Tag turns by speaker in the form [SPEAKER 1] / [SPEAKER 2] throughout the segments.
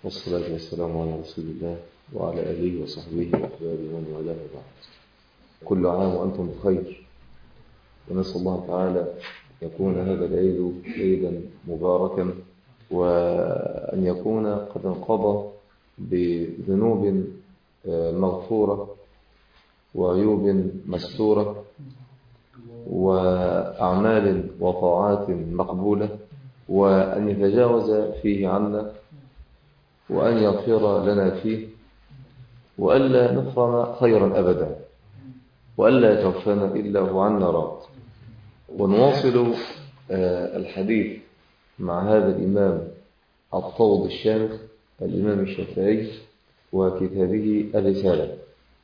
[SPEAKER 1] والصلاة والسلام على رسول الله وعلى آله وصحبه وأحبابه ومن والاه بعد كل عام وأنتم بخير ونسأل الله تعالى يكون هذا العيد عيدا مباركا وأن يكون قد انقضى بذنوب مغفورة وعيوب مستورة وأعمال وطاعات مقبولة وأن يتجاوز فيه عنا وأن يغفر لنا فيه وألا نفرم خيرا أبدا وألا يتوفانا إلا هو عنا راض ونواصل الحديث مع هذا الإمام الطوض الشامخ الإمام الشافعي وكتابه الرسالة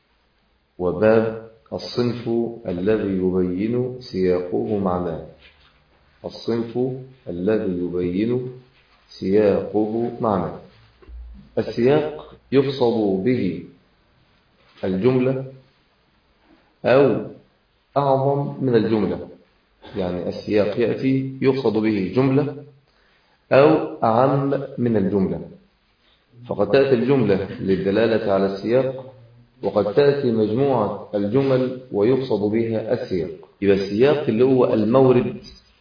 [SPEAKER 1] وباب الصنف الذي يبين سياقه معناه الصنف الذي يبين سياقه معناه السياق يقصد به الجملة أو أعظم من الجملة يعني السياق يأتي يقصد به جملة أو أعم من الجملة فقد تأتي الجملة للدلالة على السياق وقد تأتي مجموعة الجمل ويقصد بها السياق يبقى السياق اللي هو المورد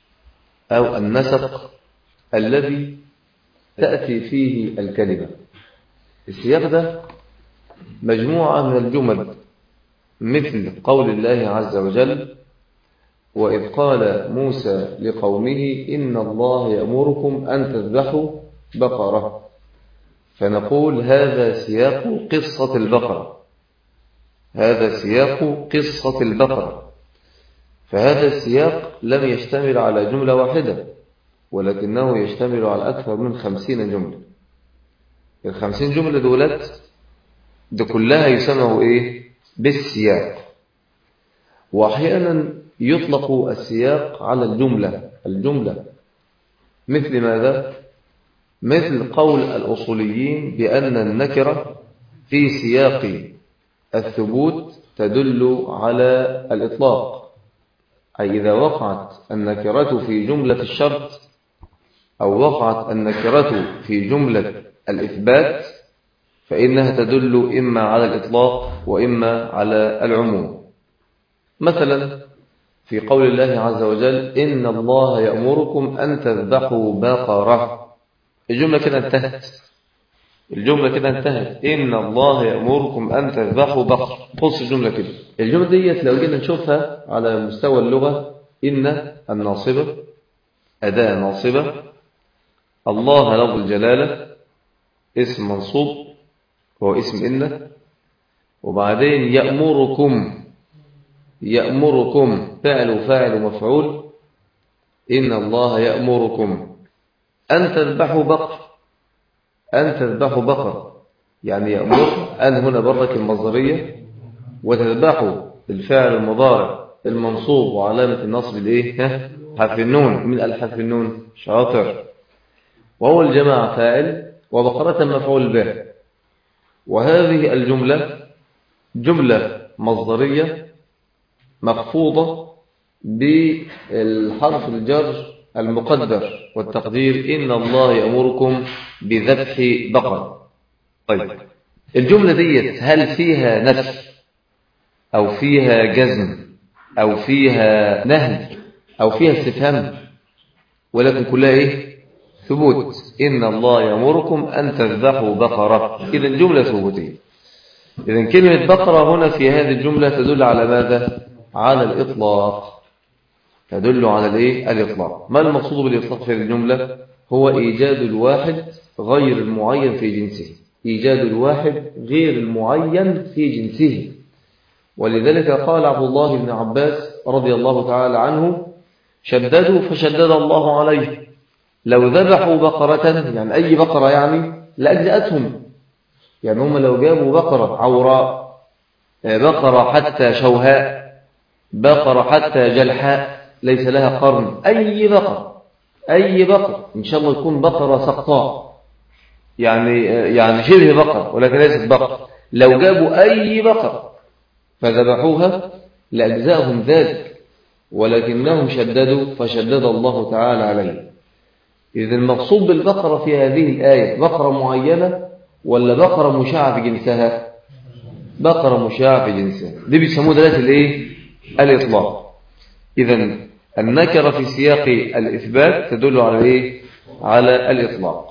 [SPEAKER 1] أو النسق الذي تأتي فيه الكلمة السياق ده مجموعة من الجمل مثل قول الله عز وجل وإذ قال موسى لقومه إن الله يأمركم أن تذبحوا بقرة فنقول هذا سياق قصة البقرة هذا سياق قصة البقرة فهذا السياق لم يشتمل على جملة واحدة ولكنه يشتمل على أكثر من خمسين جملة الخمسين جملة دولت ده كلها يسمى إيه بالسياق وأحيانا يطلق السياق على الجملة الجملة مثل ماذا مثل قول الأصوليين بأن النكرة في سياق الثبوت تدل على الإطلاق أي إذا وقعت النكرة في جملة الشرط أو وقعت النكرة في جملة الإثبات فإنها تدل إما على الإطلاق وإما على العموم مثلا في قول الله عز وجل إن الله يأمركم أن تذبحوا بقرة الجملة كده انتهت الجملة كده انتهت إن الله يأمركم أن تذبحوا بقر خلص الجملة كده الجملة ديت لو جينا نشوفها على مستوى اللغة إن الناصبة أداة ناصبة الله لفظ الجلالة اسم منصوب هو اسم إن وبعدين يأمركم يأمركم فعل وفاعل ومفعول إن الله يأمركم أن تذبحوا بقر أن تذبحوا بقر يعني يأمر أن هنا برك المصدرية وتذبحوا الفعل المضارع المنصوب وعلامة النصب الإيه حرف النون من الحرف النون شاطر وهو الجماعة فاعل وبقرة مفعول به وهذه الجملة جملة مصدرية مخفوضة بالحرف الجر المقدر والتقدير إن الله يأمركم بذبح بقر طيب الجملة ديت هل فيها نفي أو فيها جزم أو فيها نهي أو فيها استفهام ولكن كلها إيه ثبوت إن الله يأمركم أن تذبحوا بقرة إذا الجملة ثبوتية إذا كلمة بقرة هنا في هذه الجملة تدل على ماذا على الإطلاق تدل على الايه الإطلاق ما المقصود بالإطلاق في الجملة هو إيجاد الواحد غير المعين في جنسه إيجاد الواحد غير المعين في جنسه ولذلك قال عبد الله بن عباس رضي الله تعالى عنه شددوا فشدد الله عليه لو ذبحوا بقرة يعني أي بقرة يعني لأجزأتهم يعني هم لو جابوا بقرة عوراء بقرة حتى شوهاء بقرة حتى جلحاء ليس لها قرن أي بقرة أي بقرة إن شاء الله يكون بقرة سقطاء يعني يعني شبه بقرة ولكن ليست بقرة لو جابوا أي بقرة فذبحوها لأجزاءهم ذلك ولكنهم شددوا فشدد الله تعالى عليه إذا المقصود بالبقرة في هذه الآية بقرة معينة ولا بقرة مشاعة في جنسها بقرة مشاعة في جنسها دي بيسموه دلالة الايه الإطلاق إذا النكرة في سياق الإثبات تدل على ايه على الإطلاق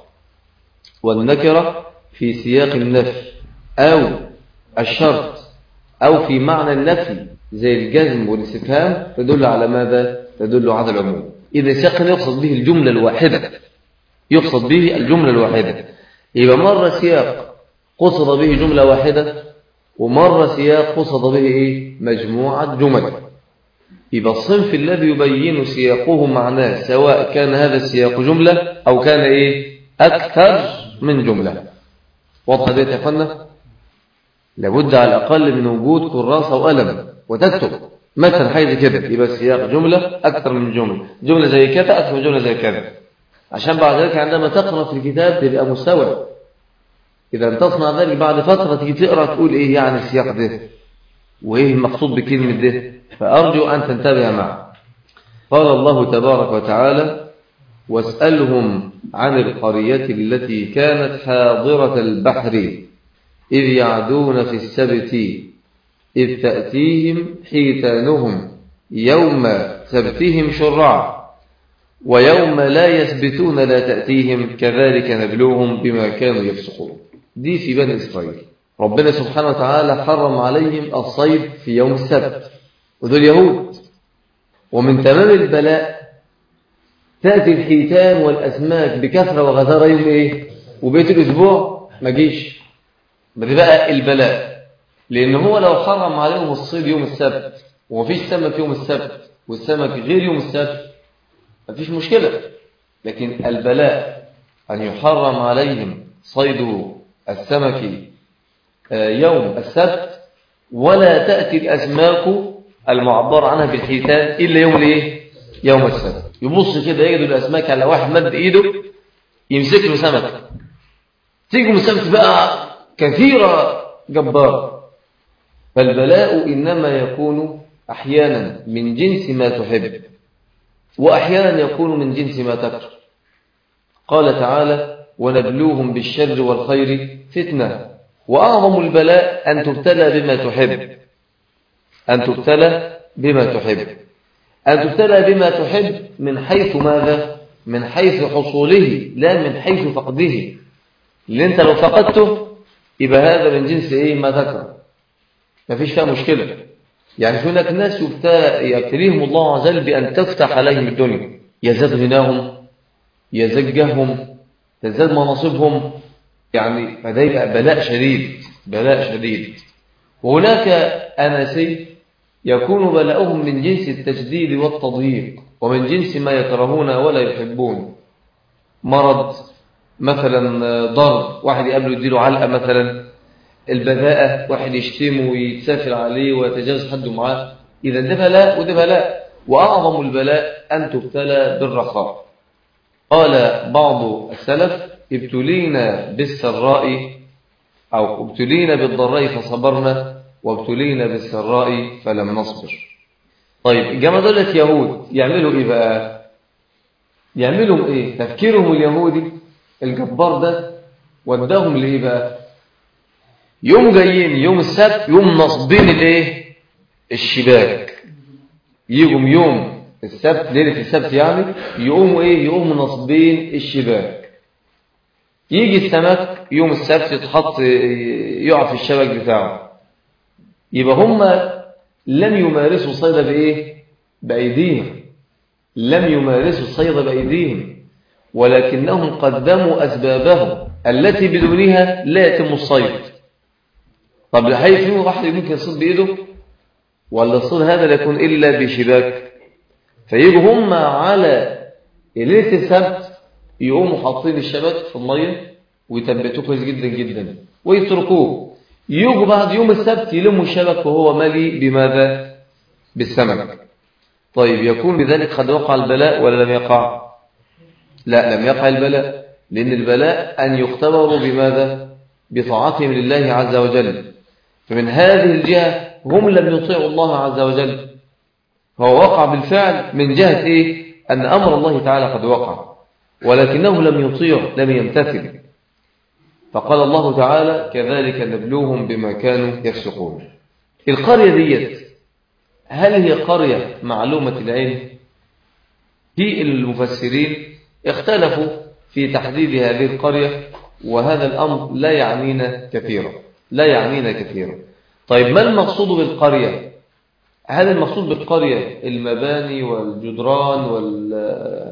[SPEAKER 1] والنكرة في سياق النفي أو الشرط أو في معنى النفي زي الجزم والاستفهام تدل على ماذا تدل على العموم إذا سياق يقصد به الجملة الواحدة يقصد به الجملة الواحدة يبقى مرة سياق قصد به جملة واحدة ومرة سياق قصد به إيه؟ مجموعة جمل يبقى الصنف الذي يبين سياقه معناه سواء كان هذا السياق جملة أو كان إيه أكثر من جملة واضح ده يا فندم لابد على الأقل من وجود كراسة وقلم وتكتب مثلا حاجة كده يبقى السياق جملة أكثر من جملة جملة زي كذا أكثر من جملة زي كذا عشان بعد ذلك عندما تقرأ في الكتاب تبقى مستوعب إذا تصنع ذلك بعد فترة تيجي تقرأ تقول إيه يعني السياق ده وإيه المقصود بكلمة ده فأرجو أن تنتبه معه قال الله تبارك وتعالى واسألهم عن القرية التي كانت حاضرة البحر إذ يعدون في السبت إذ تأتيهم حيتانهم يوم سبتهم شرعا ويوم لا يثبتون لا تأتيهم كذلك نبلوهم بما كانوا يفسقون دي في بني إسرائيل ربنا سبحانه وتعالى حرم عليهم الصيد في يوم السبت ودول يهود ومن تمام البلاء تأتي الحيتان والأسماك بكثرة وغزارة يوم إيه وبيت الأسبوع ما جيش بدي بقى البلاء لأن هو لو حرم عليهم الصيد يوم السبت ومفيش سمك يوم السبت والسمك غير يوم السبت مفيش مشكلة لكن البلاء أن يحرم عليهم صيد السمك يوم السبت ولا تأتي الأسماك المعبر عنها بالحيتان إلا يوم الايه يوم السبت يبص كده يجد الأسماك على واحد مد إيده يمسك له سمك تيجي السمك بقى كثيرة جبارة فالبلاء إنما يكون أحيانا من جنس ما تحب وأحيانا يكون من جنس ما تكره قال تعالى ونبلوهم بالشر والخير فتنة وأعظم البلاء أن تبتلى بما تحب أن تبتلى بما تحب أن تبتلى بما تحب من حيث ماذا؟ من حيث حصوله لا من حيث فقده اللي أنت لو فقدته يبقى هذا من جنس إيه ما ذكر ما فيش فيها مشكلة يعني هناك ناس يبتليهم الله عز وجل بأن تفتح عليهم الدنيا يزداد غناهم يزداد جههم تزداد مناصبهم يعني فده يبقى بلاء شديد بلاء شديد وهناك أناسي يكون بلاؤهم من جنس التجديد والتضييق ومن جنس ما يكرهون ولا يحبون مرض مثلا ضرب واحد يقابله يديله علقة مثلا البذاءة واحد يشتمه ويتسافر عليه ويتجاوز حده معاه إذا ده بلاء وده بلاء وأعظم البلاء أن تبتلى بالرخاء قال بعض السلف ابتلينا بالسراء أو ابتلينا بالضراء فصبرنا وابتلينا بالسراء فلم نصبر طيب الجماعة دولة يهود يعملوا إيه بقى يعملوا إيه تفكيرهم اليهودي الجبار ده وداهم لإيه بقى يوم جايين يوم السبت يوم نصبين الايه الشباك يجوا يوم السبت ليلة السبت يعني يقوموا ايه يقوموا نصبين الشباك يجي السمك يوم السبت يتحط يقع في الشبك بتاعه يبقى هم لم يمارسوا الصيد بايه بايديهم لم يمارسوا الصيد بايديهم ولكنهم قدموا اسبابهم التي بدونها لا يتم الصيد طب هل في واحد ممكن يصيد بإيده ولا الصيد هذا لا يكون إلا بشباك فيجوا هم على ليلة السبت يقوموا حاطين الشبك في المية ويثبتوه كويس جدا جدا ويتركوه يجوا بعد يوم السبت يلموا الشبك وهو ملي بماذا بالسمك طيب يكون بذلك قد وقع البلاء ولا لم يقع لا لم يقع البلاء لأن البلاء أن يختبروا بماذا بطاعتهم لله عز وجل فمن هذه الجهة هم لم يطيعوا الله عز وجل هو وقع بالفعل من جهة إيه؟ أن أمر الله تعالى قد وقع ولكنه لم يطيع لم يمتثل فقال الله تعالى كذلك نبلوهم بما كانوا يفسقون القرية ديت هل هي قرية معلومة العين في المفسرين اختلفوا في تحديد هذه القرية وهذا الأمر لا يعنينا كثيرا لا يعنينا كثيرا طيب ما المقصود بالقرية هل المقصود بالقرية المباني والجدران وال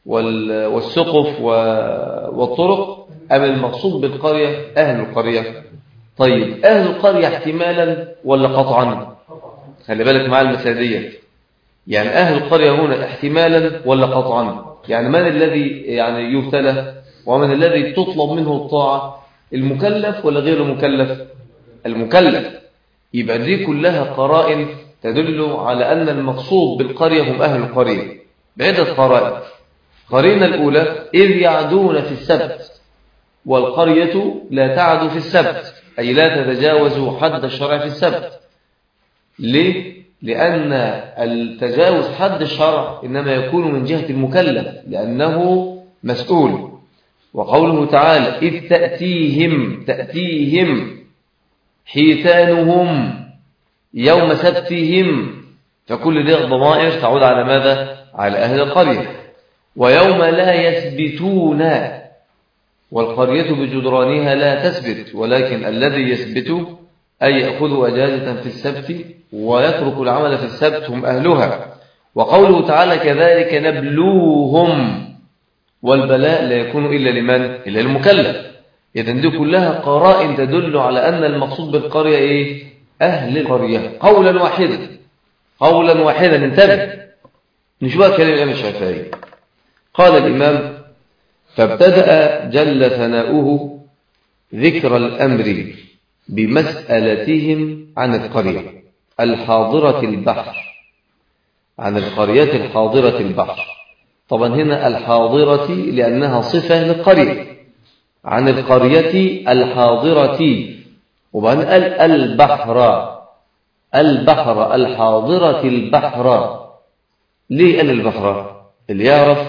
[SPEAKER 1] والسقف والطرق أم المقصود بالقرية أهل القرية طيب أهل القرية احتمالا ولا قطعا خلي بالك مع المسادية يعني أهل القرية هنا احتمالا ولا قطعا يعني من الذي يعني يبتلى ومن الذي تطلب منه الطاعة المكلف ولا غير المكلف المكلف يبقى دي كلها قرائن تدل على أن المقصود بالقرية هم أهل القرية بعدة قرائن قرينة الأولى إذ يعدون في السبت والقرية لا تعد في السبت أي لا تتجاوز حد الشرع في السبت ليه؟ لأن التجاوز حد الشرع إنما يكون من جهة المكلف لأنه مسؤول وقوله تعالى إذ تأتيهم تأتيهم حيتانهم يوم سبتهم فكل دي الضمائر تعود على ماذا؟ على أهل القرية ويوم لا يثبتون والقرية بجدرانها لا تثبت ولكن الذي يثبت أي يأخذ أجازة في السبت ويترك العمل في السبت هم أهلها وقوله تعالى كذلك نبلوهم والبلاء لا يكون إلا لمن؟ إلا المكلف إذن دي كلها قرائن تدل على أن المقصود بالقرية إيه؟ أهل القرية قولا واحدا قولا واحدا انتبه نشوف كلام الإمام الشافعي قال الإمام فابتدأ جل ثناؤه ذكر الأمر بمسألتهم عن القرية الحاضرة البحر عن القرية الحاضرة البحر طبعا هنا الحاضرة لأنها صفة للقرية عن القرية الحاضرة وبعدين قال البحر البحر الحاضرة البحر ليه قال البحر اللي يعرف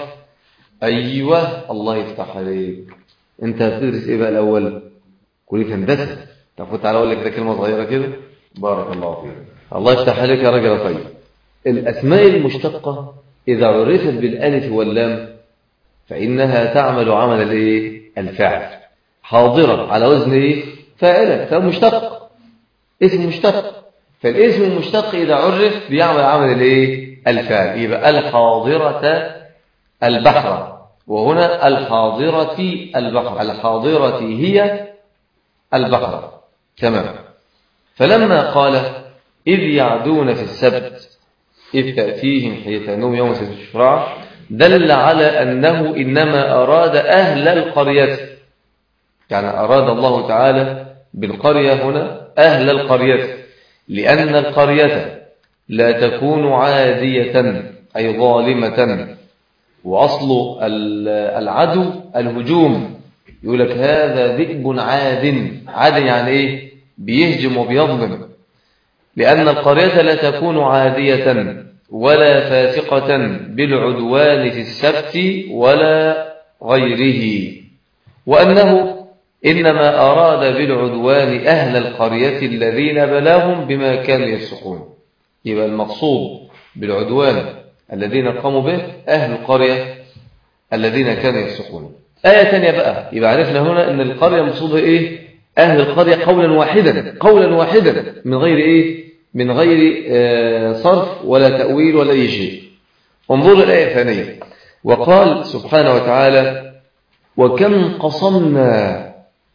[SPEAKER 1] أيوة الله يفتح عليك أنت هتدرس إيه بقى الأول كلية هندسة طب تعالى أقول لك ده كلمة صغيرة كده بارك الله فيك الله يفتح عليك يا راجل طيب الأسماء المشتقة إذا عرفت بالألف واللام فإنها تعمل عمل الايه الفعل حاضرة على وزن ايه فاعلة فمشتق اسم مشتق فالاسم المشتق إذا عرف بيعمل عمل الايه الفعل يبقى الحاضرة البحر وهنا الحاضرة البحر الحاضرة هي البحر تمام فلما قال إذ يعدون في السبت إذ تأتيهم حيتانهم يوم سبت الشفراع دل على أنه إنما أراد أهل القرية يعني أراد الله تعالى بالقرية هنا أهل القرية لأن القرية لا تكون عادية أي ظالمة وأصل العدو الهجوم يقول لك هذا ذئب عاد عاد يعني إيه بيهجم وبيظلم لأن القرية لا تكون عادية ولا فاسقة بالعدوان في السبت ولا غيره وأنه إنما أراد بالعدوان أهل القرية الذين بلاهم بما كانوا يفسقون يبقى المقصود بالعدوان الذين قاموا به أهل القرية الذين كانوا يفسقون آية ثانية بقى يبقى عرفنا هنا أن القرية مقصودها إيه أهل القرية قولا واحدا قولا واحدا من غير إيه من غير صرف ولا تأويل ولا أي شيء انظروا الآية الثانية وقال سبحانه وتعالى وكم قصمنا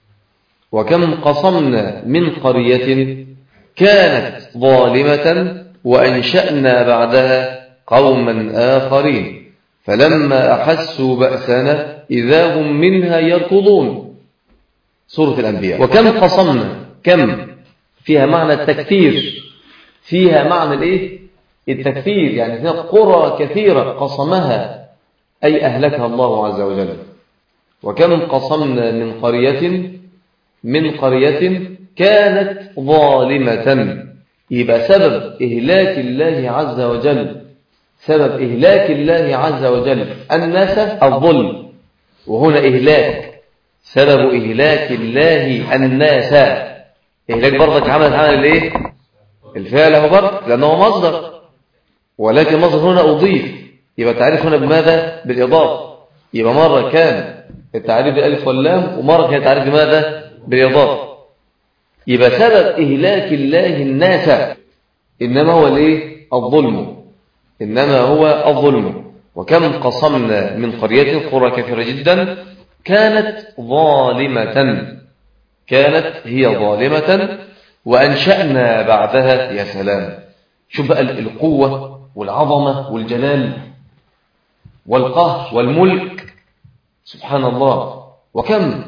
[SPEAKER 1] وكم قصمنا من قرية كانت ظالمة وأنشأنا بعدها قوما آخرين فلما أحسوا بأسنا إذا هم منها يركضون سورة الأنبياء وكم قصمنا كم فيها معنى التكثير فيها معنى الايه التكثير يعني فيها قرى كثيرة قصمها أي أهلكها الله عز وجل وكم قصمنا من قرية من قرية كانت ظالمة يبقى سبب إهلاك الله عز وجل سبب إهلاك الله عز وجل الناس الظلم وهنا إهلاك سبب إهلاك الله الناس إهلاك برضك عملت عمل الإيه الفعل هو برضك لأنه مصدر ولكن مصدر هنا أضيف يبقى التعريف هنا بماذا بالإضافة يبقى مرة كان التعريف بالألف واللام ومرة كان التعريف بماذا بالإضافة يبقى سبب إهلاك الله الناس إنما هو الإيه الظلم إنما هو الظلم وكم قصمنا من قرية قرى كثيرة جدا كانت ظالمة كانت هي ظالمة وأنشأنا بعدها يا سلام شوف بقى القوة والعظمة والجلال والقهر والملك سبحان الله وكم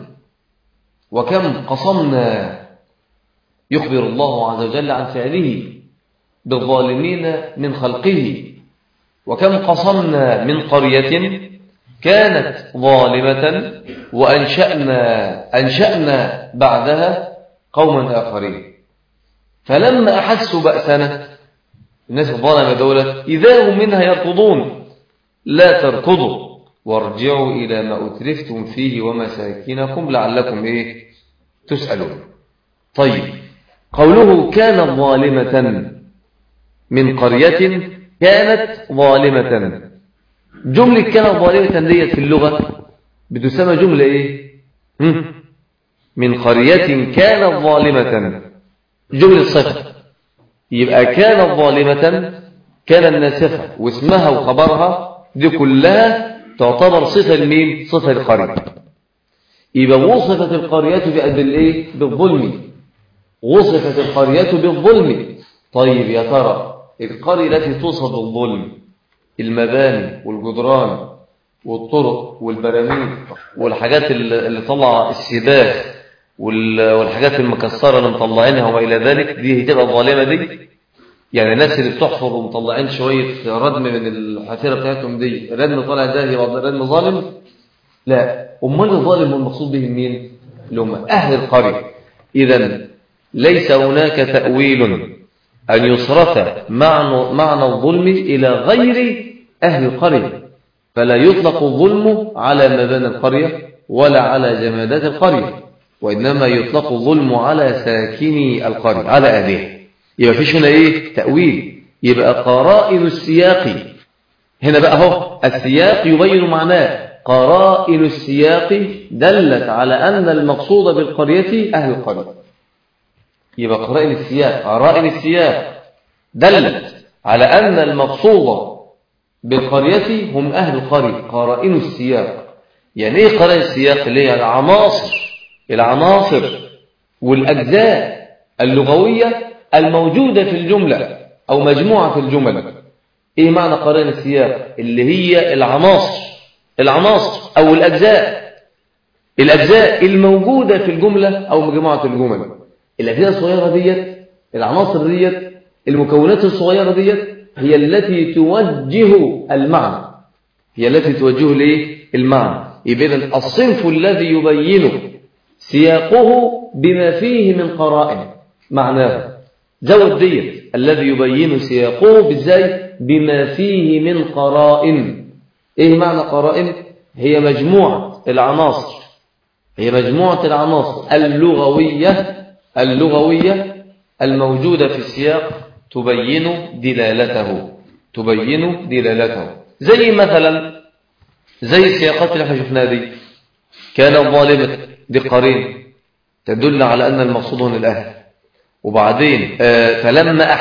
[SPEAKER 1] وكم قصمنا يخبر الله عز وجل عن فعله بالظالمين من خلقه وكم قصمنا من قرية كانت ظالمة وأنشأنا أنشأنا بعدها قوما آخرين فلما أحسوا بأسنا الناس الظالمة دولة إذا هم منها يركضون لا تركضوا وارجعوا إلى ما أترفتم فيه ومساكنكم لعلكم إيه تسألون طيب قوله كانت ظالمة من قرية كانت ظالمة جملة كانت ظالمة ديت في اللغة بتسمى جملة إيه من قرية كانت ظالمة جملة صفة يبقى كانت ظالمة كان الناسخة واسمها وخبرها دي كلها تعتبر صفة المين صفة القرية يبقى وصفت القرية بالإيه بالظلم وصفت القرية بالظلم طيب يا ترى القرية التي توصف بالظلم المباني والجدران والطرق والبراميل والحاجات اللي طلع السباخ والحاجات المكسرة اللي مطلعينها وما إلى ذلك دي هتبقى ظالمة دي يعني الناس اللي بتحفر ومطلعين شوية ردم من الحافرة بتاعتهم دي الردم طالع ده يبقى ردم ظالم لا أمال الظالم والمقصود به مين اللي هم أهل القرية إذا ليس هناك تأويل أن يصرف معنى, معنى الظلم إلى غير أهل القرية فلا يطلق الظلم على مباني القرية ولا على جمادات القرية وإنما يطلق الظلم على ساكني القرية على أهلها يبقى فيش هنا إيه تأويل يبقى قرائن السياق هنا بقى هو السياق يبين معناه قرائن السياق دلت على أن المقصود بالقرية أهل القرية يبقى قرائن السياق قرائن السياق دلت على أن المقصود بالقرية هم أهل القرية قرائن السياق يعني إيه قرائن السياق اللي هي العناصر العناصر والأجزاء اللغوية الموجودة في الجملة أو مجموعة في الجمل إيه معنى قرائن السياق اللي هي العناصر العناصر أو الأجزاء الأجزاء الموجودة في الجملة أو مجموعة الجمل الأجزاء الصغيرة ديت العناصر ديت المكونات الصغيرة ديت هي التي توجه المعنى هي التي توجه ليه المعنى يبقى الصنف الذي يبين سياقه بما فيه من قرائن معناه زود ديت الذي يبين سياقه بالزاي بما فيه من قرائن ايه معنى قرائن هي مجموعة العناصر هي مجموعة العناصر اللغوية اللغوية الموجودة في السياق تبين دلالته تبين دلالته زي مثلا زي السياقات اللي احنا شفناها دي كان ظالمة دي قرين تدل على أن المقصود هنا الأهل وبعدين آه فلما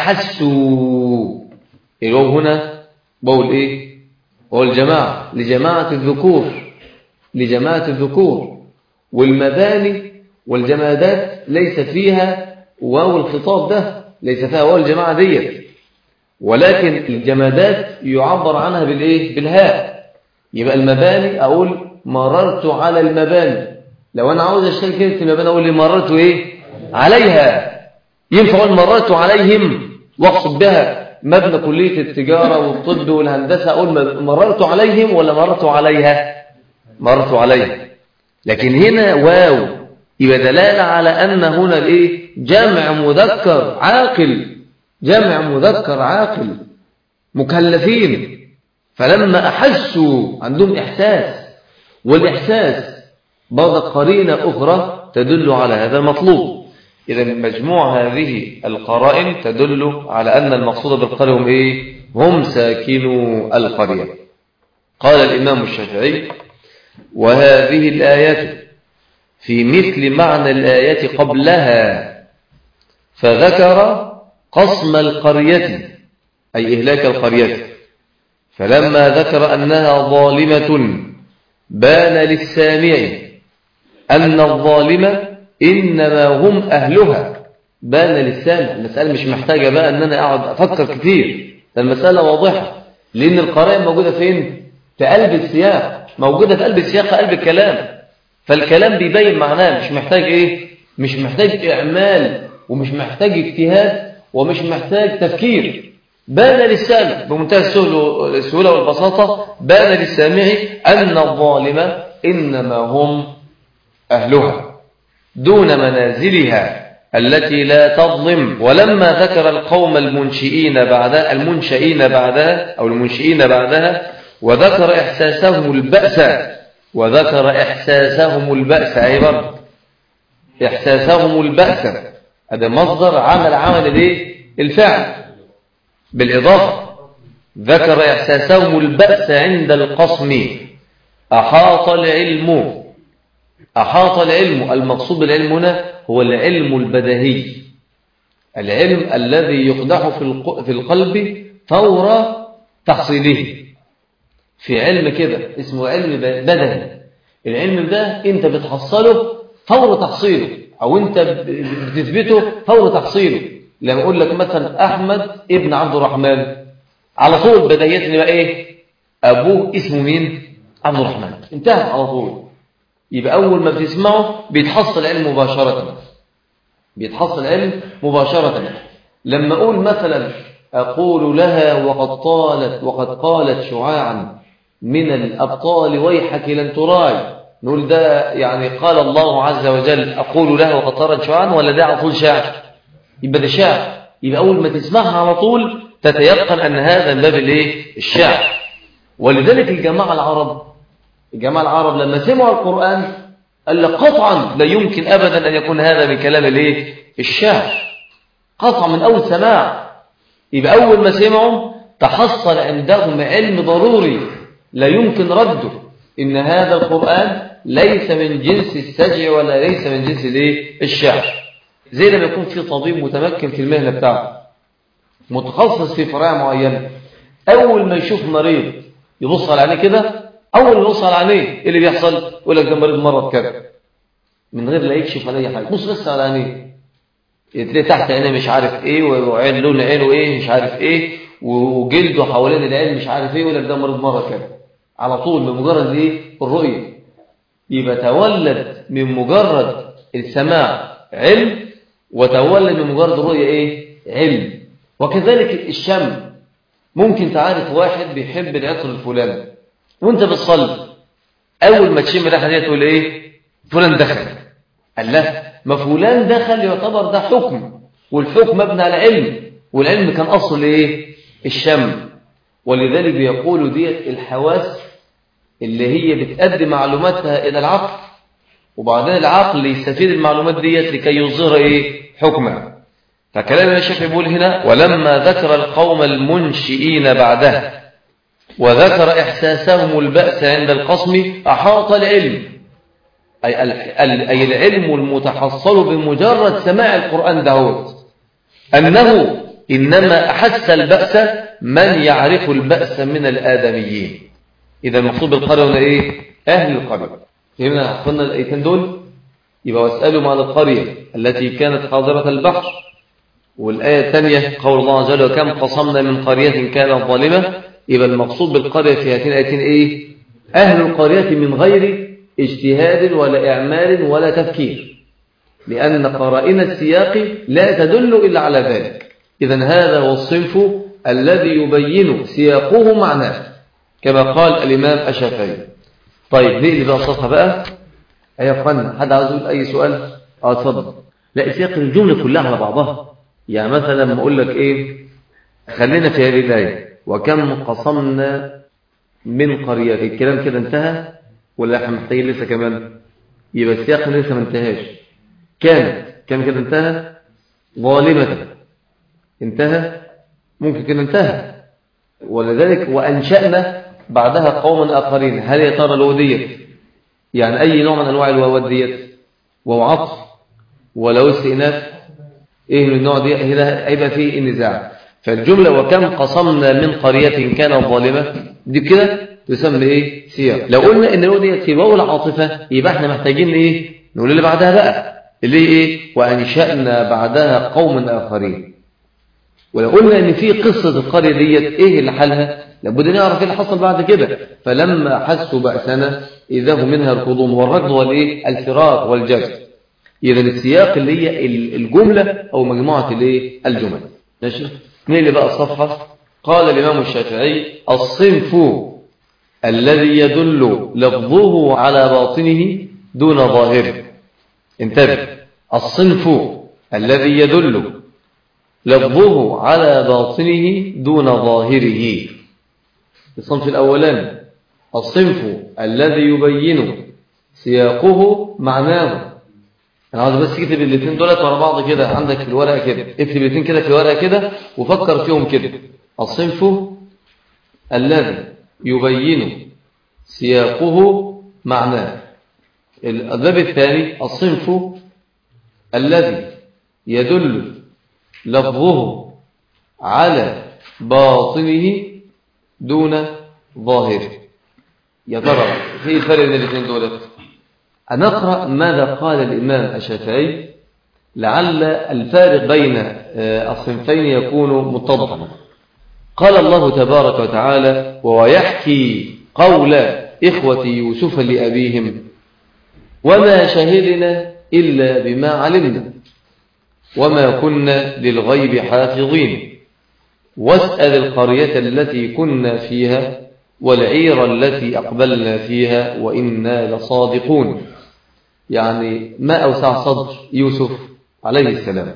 [SPEAKER 1] أحسوا الواو هنا بقول إيه هو الجماعة لجماعة الذكور لجماعة الذكور والمباني والجمادات ليس فيها واو الخطاب ده ليس فيها واو الجماعة ديت ولكن الجمادات يعبر عنها بالإيه بالهاء يبقى المباني أقول مررت على المباني لو أنا عاوز أشتري كلمة المباني أقول لي مررت إيه عليها ينفع أقول مررت عليهم واقصد بها مبنى كلية التجارة والطب والهندسة أقول مررت عليهم ولا مررت عليها مررت عليها لكن هنا واو يبقى دلالة على أن هنا الإيه جمع مذكر عاقل جمع مذكر عاقل مكلفين فلما أحسوا عندهم إحساس والإحساس برضه قرينة أخرى تدل على هذا المطلوب إذا مجموع هذه القرائن تدل على أن المقصود بالقرية هم إيه؟ هم ساكنوا القرية قال الإمام الشافعي وهذه الآيات في مثل معنى الآيات قبلها فذكر قصم القرية أي إهلاك القرية فلما ذكر أنها ظالمة بان للسامع أن الظالمة إنما هم أهلها بان للسامع المسألة مش محتاجة بقى أن أنا أقعد أفكر كثير المسألة واضحة لأن القرائن موجودة فين؟ في قلب السياق موجودة في قلب السياق قلب الكلام فالكلام بيبين معناه مش محتاج إيه؟ مش محتاج إعمال ومش محتاج اجتهاد ومش محتاج تفكير بان للسامع بمنتهى السهولة والبساطة بان للسامع أن الظالمة إنما هم أهلها دون منازلها التي لا تظلم ولما ذكر القوم المنشئين بعدها المنشئين بعدها أو المنشئين بعدها وذكر إحساسهم البأس وذكر إحساسهم البأس أيضا إحساسهم البأس هذا مصدر عمل عمل الايه الفعل بالإضافة ذكر إحساسهم البأس عند القصم أحاط العلم أحاط العلم المقصود بالعلم هنا هو العلم البدهي العلم الذي يقدح في القلب فور تحصيله في علم كده اسمه علم بدهي العلم ده انت بتحصله فور تحصيله او انت بتثبته فور تحصيله لما اقول لك مثلا احمد ابن عبد الرحمن على طول بداية يبقى ايه ابوه اسمه مين عبد الرحمن انتهى على طول يبقى اول ما بتسمعه بيتحصل علم مباشرة بيتحصل علم مباشرة لما اقول مثلا اقول لها وقد طالت وقد قالت شعاعا من الابطال ويحك لن تراي نقول ده يعني قال الله عز وجل اقول لها وقد طالت شعاعا ولا ده على طول شاعر يبقى ده شعر يبقى أول ما تسمعها على طول تتيقن أن هذا من باب الايه الشعر ولذلك الجماعة العرب الجماعة العرب لما سمعوا القرآن قال لك قطعا لا يمكن أبدا أن يكون هذا من كلام الايه الشعر قطعا من أول سماع يبقى أول ما سمعوا تحصل عندهم علم ضروري لا يمكن رده إن هذا القرآن ليس من جنس السجع ولا ليس من جنس الايه الشعر زي لما يكون في طبيب متمكن في المهنة بتاعته متخصص في فرع معينة أول ما يشوف مريض يبص على عينيه كده أول ما يبص على عينيه إيه اللي بيحصل يقول لك ده مريض مرض كذا من غير لا يكشف على أي حاجة بص بس على عينيه تلاقي تحت عينيه مش عارف إيه وعين لون عينه إيه مش عارف إيه وجلده حوالين العين مش عارف إيه يقول لك ده مريض مرض كذا على طول بمجرد إيه الرؤية يبقى تولد من مجرد السماع علم وتولد من مجرد الرؤية إيه علم وكذلك الشم ممكن تعرف واحد بيحب العطر الفلاني وانت بتصلي اول ما تشم الريحه دي تقول ايه فلان دخل قال لا ما فلان دخل يعتبر ده حكم والحكم مبني على علم والعلم كان اصل ايه الشم ولذلك بيقولوا ديت الحواس اللي هي بتأدي معلوماتها الى العقل وبعدين العقل يستفيد المعلومات ديت لكي يظهر ايه حكمها فكلام الشيخ يقول هنا ولما ذكر القوم المنشئين بعدها وذكر إحساسهم البأس عند القصم أحاط العلم أي, أي العلم المتحصل بمجرد سماع القرآن داود أنه إنما أحس البأس من يعرف البأس من الآدميين إذا المقصود بالقرية هنا إيه؟ أهل القرية فهمنا قلنا الأيتين دول يبقى واسألوا عن القرية التي كانت حاضرة البحر والآية الثانية قول الله عز وجل وكم قصمنا من قرية كانت ظالمة يبقى المقصود بالقرية في هاتين الآيتين إيه أهل القرية من غير اجتهاد ولا إعمال ولا تفكير لأن قرائن السياق لا تدل إلا على ذلك إذا هذا هو الصنف الذي يبين سياقه معناه كما قال الإمام الشافعي طيب نقلب بقى الصفحة بقى أيها أخوانا حد عاوز يقول أي سؤال؟ اه اتفضل لا سياق الجملة كلها على بعضها يعني مثلا لما أقول لك إيه خلينا في هذه الآية وكم قصمنا من قرية الكلام كده انتهى ولا احنا محتاجين لسه كمان يبقى السياق لسه ما انتهاش كانت كان كده انتهى ظالمة انتهى ممكن كده انتهى ولذلك وأنشأنا بعدها قوما آخرين هل يا ترى الواو ديت يعني أي نوع من أنواع الواوات ديت وهو عطف ولو استئناف إيه من النوع دي هنا هيبقى فيه النزاع فالجملة وكم قصمنا من قرية كانت ظالمة دي كده تسمى إيه سياق لو قلنا إن الواو ديت في واو العاطفة يبقى إحنا محتاجين إيه نقول اللي بعدها بقى اللي إيه وأنشأنا بعدها قوم آخرين ولو قلنا ان في قصة القرية ديت ايه اللي حالها لابد نعرف ايه اللي حصل بعد كده فلما حسوا بأسنا اذا هم منها يركضون والركض والايه الفراق والجزء اذا السياق اللي هي الجملة او مجموعة الايه الجمل ماشي نقل بقى الصفحة قال الامام الشافعي الصنف الذي يدل لفظه على باطنه دون ظاهره انتبه الصنف الذي يدل لفظه على باطنه دون ظاهره الصنف الأولاني الصنف الذي يبين سياقه معناه أنا عاوز بس تكتب الاثنين دولت ورا بعض كده عندك في الورقة كده اكتب الاثنين كده في الورقة كده وفكر فيهم كده الصنف الذي يبين سياقه معناه الباب الثاني الصنف الذي يدل لفظه على باطنه دون ظاهره يا ترى في الفرق بين الاثنين دولت نقرا ماذا قال الامام الشافعي لعل الفارق بين الصنفين يكون متضحا قال الله تبارك وتعالى ويحكي قول إخوة يوسف لأبيهم وما شهدنا إلا بما علمنا وما كنا للغيب حافظين واسأل القرية التي كنا فيها والعير التي أقبلنا فيها وإنا لصادقون يعني ما أوسع صدر يوسف عليه السلام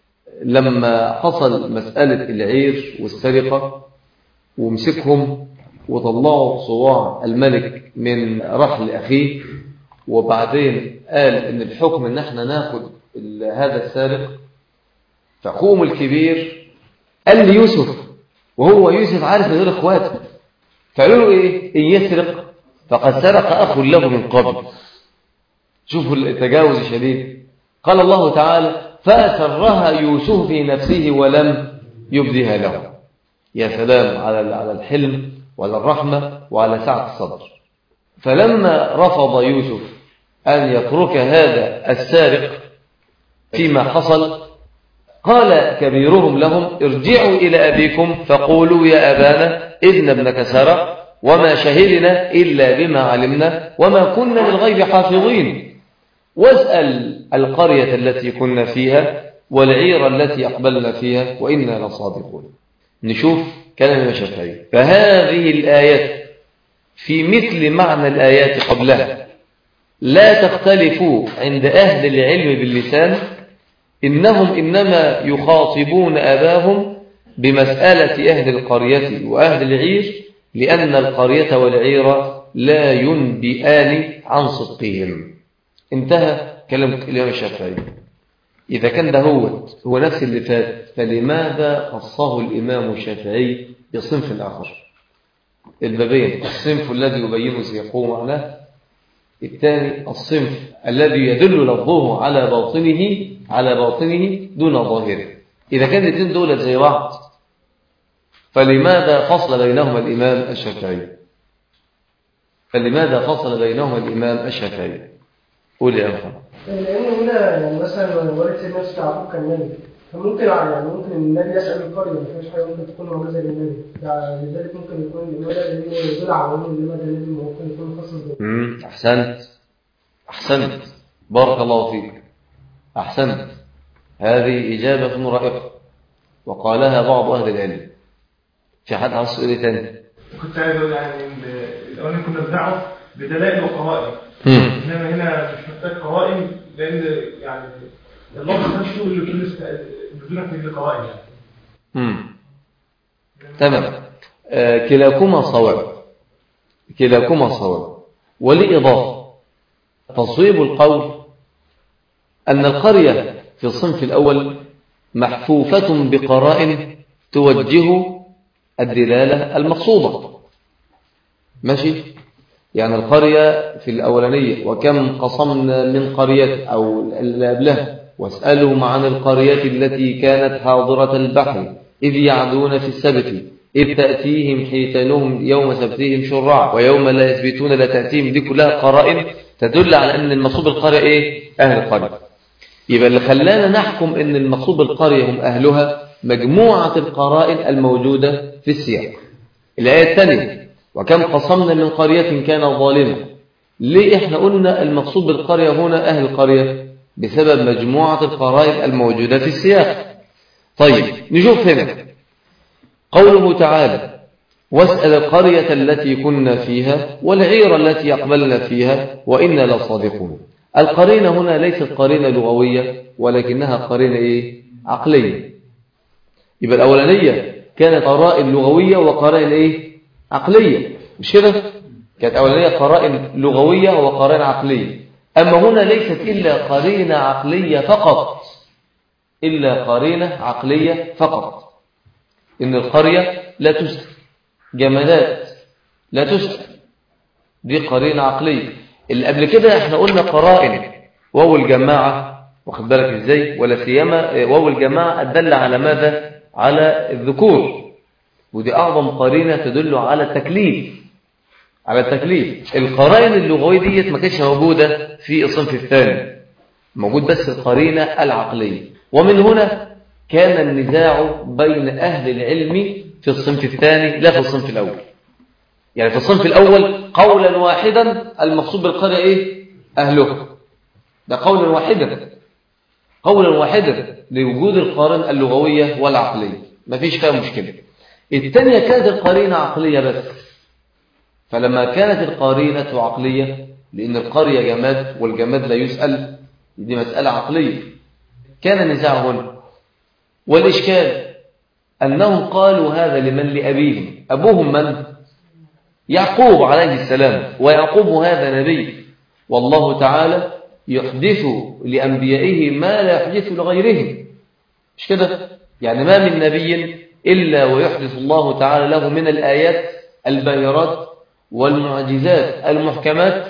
[SPEAKER 1] لما حصل مسألة العير والسرقة ومسكهم وطلعوا صواع الملك من رحل أخيه وبعدين قال إن الحكم إن احنا ناخد هذا السارق فأخوهم الكبير قال ليوسف وهو يوسف عارف غير اخواته فقالوا له ايه ان يسرق فقد سرق اخ له من قبل شوفوا التجاوز الشديد قال الله تعالى فأسرها يوسف في نفسه ولم يبدها له يا سلام على على الحلم وعلى الرحمة وعلى سعة الصدر فلما رفض يوسف أن يترك هذا السارق فيما حصل قال كبيرهم لهم ارجعوا إلى أبيكم فقولوا يا أبانا إذن ابنك سرق وما شهدنا إلا بما علمنا وما كنا للغيب حافظين واسأل القرية التي كنا فيها والعير التي أقبلنا فيها وإنا لصادقون نشوف كلام الشافعي فهذه الآيات في مثل معنى الآيات قبلها لا تختلف عند أهل العلم باللسان إنهم إنما يخاطبون أباهم بمسألة أهل القرية وأهل العير لأن القرية والعير لا ينبئان عن صدقهم انتهى كلام الإمام الشافعي إذا كان ده هو هو نفس اللي فات فلماذا خصه الإمام الشافعي بصنف آخر البابين الصنف الذي يبين سيقوم معناه الثاني الصنف الذي يدل لفظه على باطنه على باطنه دون ظاهره إذا كان الاثنين دول زي بعض فلماذا فصل بينهما الإمام الشافعي فلماذا فصل بينهما الإمام الشافعي قول يا محمد
[SPEAKER 2] لأن هنا يعني مثلا والد سيدنا يوسف يعقوب كان نبي فممكن يعني ممكن النبي يسأل القرية ما فيش حاجة ممكن تكون معجزة للنبي ده لذلك ممكن يكون الإمام ده اللي يدل على عموم إنما ده النبي ممكن يكون مخصص به
[SPEAKER 1] امم أحسنت أحسنت بارك الله فيك أحسنت هذه إجابة رائعة وقالها بعض أهل العلم في حد عاوز سؤال تاني
[SPEAKER 3] كنت عايز اقول يعني ان الاولاني كنا بندعه بدلائل وقرائن
[SPEAKER 1] مم.
[SPEAKER 3] انما هنا مش محتاج قرائن لان يعني اللفظ نفسه اللي كل است- بدون كل قرائن يعني
[SPEAKER 1] مم. تمام آه، كلاكما صواب كلاكما صواب ولإضافة تصويب القول أن القرية في الصنف الأول محفوفة بقرائن توجه الدلالة المقصودة ماشي يعني القرية في الأولانية وكم قصمنا من قرية أو اللي قبلها واسألهم عن القرية التي كانت حاضرة البحر إذ يعدون في السبت إذ تأتيهم حيتانهم يوم سبتهم شرعا ويوم لا يثبتون لا تأتيهم دي كلها قرائن تدل على أن المقصود بالقرية إيه؟ أهل القرية يبقى اللي خلانا نحكم أن المقصود بالقرية هم أهلها مجموعة القرائن الموجودة في السياق الآية الثانية وكم قصمنا من قرية كان ظالمة ليه إحنا قلنا المقصود بالقرية هنا أهل القرية بسبب مجموعة القرائن الموجودة في السياق طيب نشوف هنا قوله تعالى واسأل القرية التي كنا فيها والعير التي أقبلنا فيها وإنا لصادقون القرينة هنا ليست قرينة لغوية ولكنها قرينة إيه؟ عقلية يبقى الأولانية كانت قرائن لغوية وقرائن إيه؟ عقلية مش كده؟ كانت أولانية قرائن لغوية وقرائن عقلية أما هنا ليست إلا قرينة عقلية فقط إلا قرينة عقلية فقط إن القرية لا تسأل جمادات لا تسأل دي قرينة عقلية اللي قبل كده احنا قلنا قرائن واو الجماعة واخد بالك ازاي ولا سيما واو الجماعة الدل على ماذا على الذكور ودي أعظم قرينة تدل على التكليف على التكليف القرائن اللغوية ديت ما كانتش موجودة في الصنف الثاني موجود بس القرينة العقلية ومن هنا كان النزاع بين أهل العلم في الصنف الثاني لا في الصنف الأول يعني في الصنف الأول قولا واحدا المقصود بالقرية إيه؟ أهله ده قولا واحدا قولا واحدا لوجود القرائن اللغوية والعقلية ما فيش فيها مشكلة الثانية كانت القرينة عقلية بس فلما كانت القرينة عقلية لأن القرية جماد والجماد لا يسأل دي مسألة عقلية كان النزاع هنا والإشكال أنهم قالوا هذا لمن لأبيهم أبوهم من؟ يعقوب عليه السلام ويعقوب هذا نبي والله تعالى يحدث لأنبيائه ما لا يحدث لغيرهم مش كده؟ يعني ما من نبي إلا ويحدث الله تعالى له من الآيات الباهرات والمعجزات المحكمات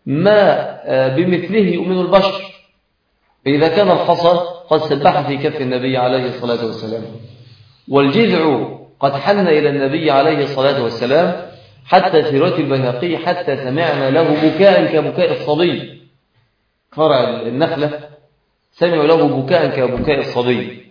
[SPEAKER 1] ما بمثله يؤمن البشر فإذا كان الحصى قد سبح في كف النبي عليه الصلاة والسلام والجذع قد حن إلى النبي عليه الصلاة والسلام حتى في رواية البيهقي حتى سمعنا له بكاء كبكاء الصبي فرع النخلة سمعوا له بكاء كبكاء الصبي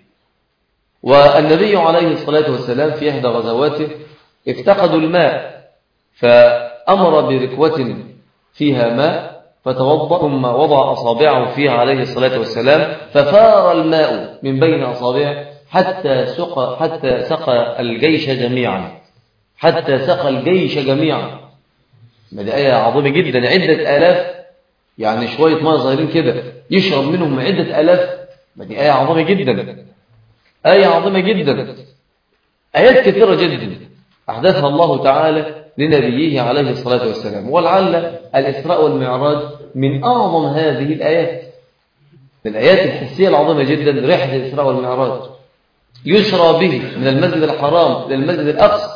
[SPEAKER 1] والنبي عليه الصلاة والسلام في إحدى غزواته افتقدوا الماء فأمر بركوة فيها ماء فتوضأ ثم وضع أصابعه فيها عليه الصلاة والسلام ففار الماء من بين أصابعه حتى سقى حتى سقى الجيش جميعا حتى سقى الجيش جميعا ما دي آية عظيمة جدا عدة آلاف يعني شوية ماء صغيرين كده يشرب منهم عدة آلاف ما دي آية عظيمة جدا آية عظيمة جدا آيات كثيرة جدا أحدثها الله تعالى لنبيه عليه الصلاة والسلام ولعل الإسراء والمعراج من أعظم هذه الآيات الآيات الحسية العظيمة جدا رحلة الإسراء والمعراج يسرى به من المسجد الحرام إلى المسجد الأقصى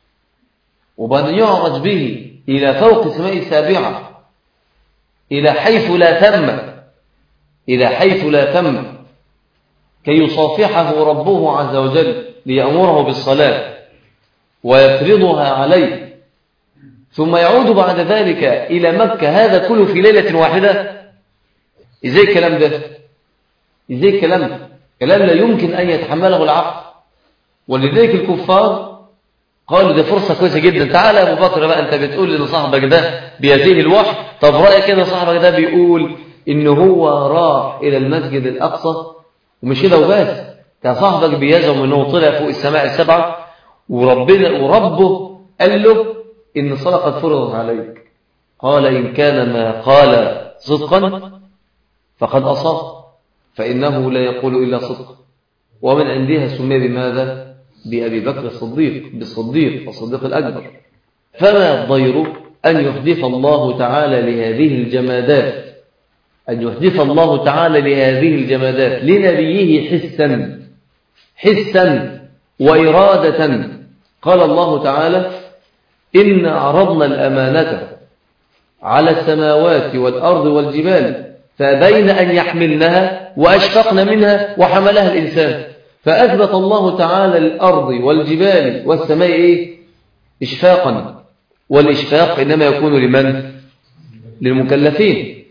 [SPEAKER 1] وبأن يعرج به إلى فوق السماء السابعة إلى حيث لا ثم إلى حيث لا ثم كي يصافحه ربه عز وجل ليأمره بالصلاة ويفرضها عليه ثم يعود بعد ذلك إلى مكة هذا كله في ليلة واحدة إزاي الكلام ده إزاي الكلام ده كلام لا يمكن أن يتحمله العقل ولذلك الكفار قالوا دي فرصة كويسة جدا تعالى يا أبو بكر بقى أنت بتقول إن صاحبك ده بيزيه الوحي طب رأيك كده صاحبك ده بيقول إن هو راح إلى المسجد الأقصى ومش كده وبس كان صاحبك بيزعم إنه طلع فوق السماء السبعة وربنا وربه قال له إن الصلاة قد فرضت عليك قال إن كان ما قال صدقا فقد أصاب فإنه لا يقول إلا صدقا ومن عندها سمي بماذا؟ بأبي بكر الصديق بالصديق الصديق الأكبر فما الضير أن يحدث الله تعالى لهذه الجمادات أن يحدث الله تعالى لهذه الجمادات لنبيه حسا حسا وإرادة قال الله تعالى إن عرضنا الأمانة على السماوات والأرض والجبال فأبين أن يحملنها وأشفقن منها وحملها الإنسان فأثبت الله تعالى الأرض والجبال والسماء إيه؟ إشفاقا والإشفاق إنما يكون لمن؟ للمكلفين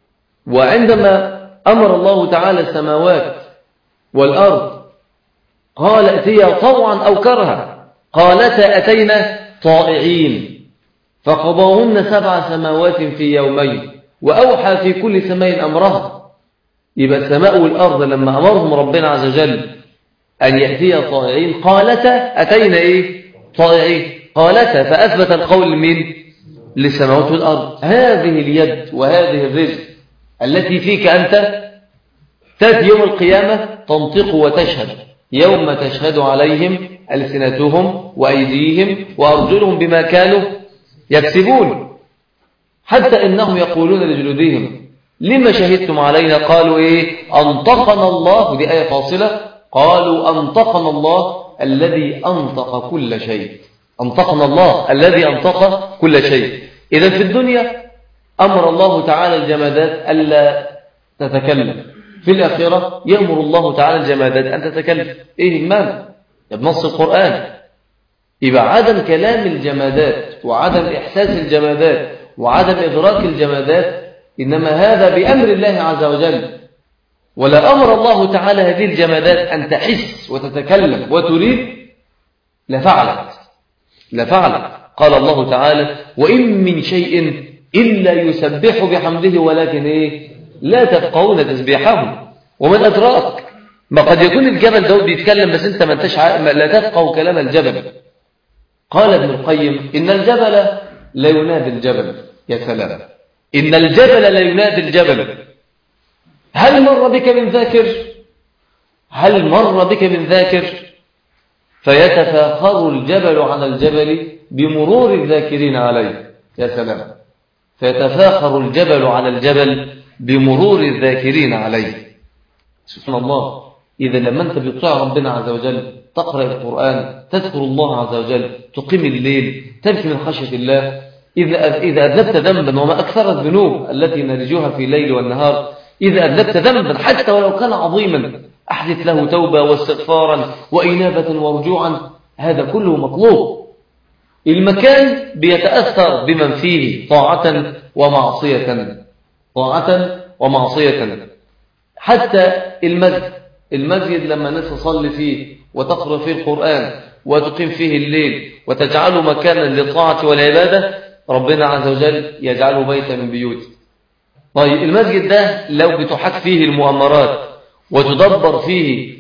[SPEAKER 1] وعندما أمر الله تعالى السماوات والأرض قال ائتيا طوعا أو كرها قالتا أتينا طائعين فقضاهن سبع سماوات في يومين وأوحى في كل سماء أمرها يبقى السماء والأرض لما أمرهم ربنا عز وجل أن يأتي طائعين قالتا أتينا إيه طائعين قالتا فأثبت القول من للسماوات والأرض هذه اليد وهذه الرزق التي فيك أنت تأتي يوم القيامة تنطق وتشهد يوم تشهد عليهم ألسنتهم وأيديهم وأرجلهم بما كانوا يكسبون حتى إنهم يقولون لجلودهم لما شهدتم علينا قالوا إيه أنطقنا الله دي آية فاصلة قالوا أنطقنا الله الذي أنطق كل شيء أنطقنا الله الذي أنطق كل شيء إذا في الدنيا أمر الله تعالى الجمادات ألا تتكلم في الآخرة يأمر الله تعالى الجمادات أن تتكلم إيه المانع بنص القرآن يبقى عدم كلام الجمادات وعدم إحساس الجمادات وعدم إدراك الجمادات إنما هذا بأمر الله عز وجل ولا أمر الله تعالى هذه الجمادات أن تحس وتتكلم وتريد لفعلت لفعلت قال الله تعالى وإن من شيء إلا يسبح بحمده ولكن إيه لا تفقهون تسبيحهم ومن أدراك ما قد يكون الجبل ده بيتكلم بس أنت ما انتش لا تفقه كلام الجبل قال ابن القيم إن الجبل لا ينادي الجبل يا سلام إن الجبل لا ينادي الجبل هل مر بك من ذاكر هل مر بك من ذاكر فيتفاخر الجبل على الجبل بمرور الذاكرين عليه يا سلام فيتفاخر الجبل على الجبل بمرور الذاكرين عليه سبحان الله إذا لما أنت بتطيع ربنا عز وجل تقرأ القرآن تذكر الله عز وجل تقيم الليل تبكي من خشية الله إذا إذا أذنبت ذنبا وما أكثر الذنوب التي نرجوها في الليل والنهار إذا أذنبت ذنبا حتى ولو كان عظيما أحدث له توبة واستغفارا وإنابة ورجوعا هذا كله مطلوب المكان بيتأثر بمن فيه طاعة ومعصية طاعة ومعصية حتى المسجد المسجد لما الناس تصلي فيه وتقرأ فيه القرآن وتقيم فيه الليل وتجعله مكانا للطاعة والعبادة ربنا عز وجل يجعله بيتا من بيوته طيب المسجد ده لو بتحك فيه المؤامرات وتدبر فيه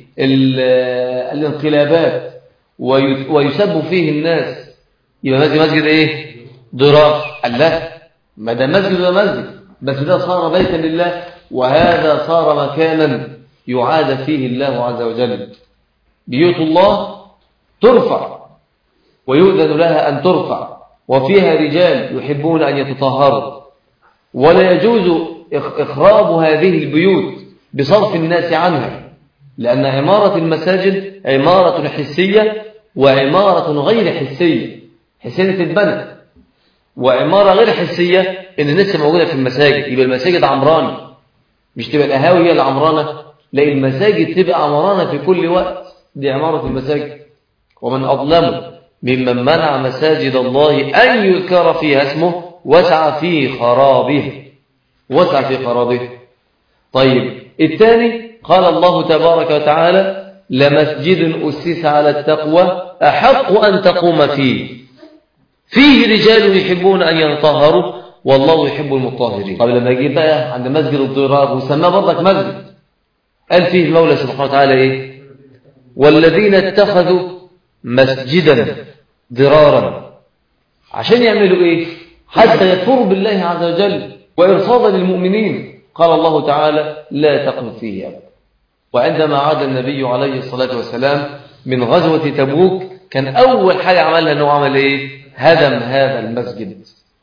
[SPEAKER 1] الانقلابات ويسب فيه الناس يبقى مسجد مسجد ايه ضرار الله ما ده مسجد ده مسجد بس ده صار بيتا لله وهذا صار مكانا يعاد فيه الله عز وجل بيوت الله ترفع ويؤذن لها أن ترفع وفيها رجال يحبون أن يتطهروا ولا يجوز إخراب هذه البيوت بصرف الناس عنها لأن عمارة المساجد عمارة حسية وعمارة غير حسية حسية تتبنى وعمارة غير حسية إن الناس موجودة في المساجد يبقى المساجد عمرانة مش تبقى القهاوي هي العمرانة لا المساجد تبقى عمرانة في كل وقت دي عمارة المساجد ومن أظلم ممن منع مساجد الله أن يذكر فيها اسمه وسع في خرابه وسع في خرابه طيب الثاني قال الله تبارك وتعالى لمسجد أسس على التقوى أحق أن تقوم فيه فيه رجال يحبون أن يتطهروا والله يحب المطهرين طب لما يجي بقى عند مسجد الضرار وسماه برضك مسجد قال فيه المولى سبحانه وتعالى إيه والذين اتخذوا مسجدا ضرارا عشان يعملوا إيه حتى يكفروا بالله عز وجل وإرصادا للمؤمنين قال الله تعالى لا تقم فيه أبدا وعندما عاد النبي عليه الصلاة والسلام من غزوة تبوك كان أول حاجة عملها أنه عمل إيه هدم هذا المسجد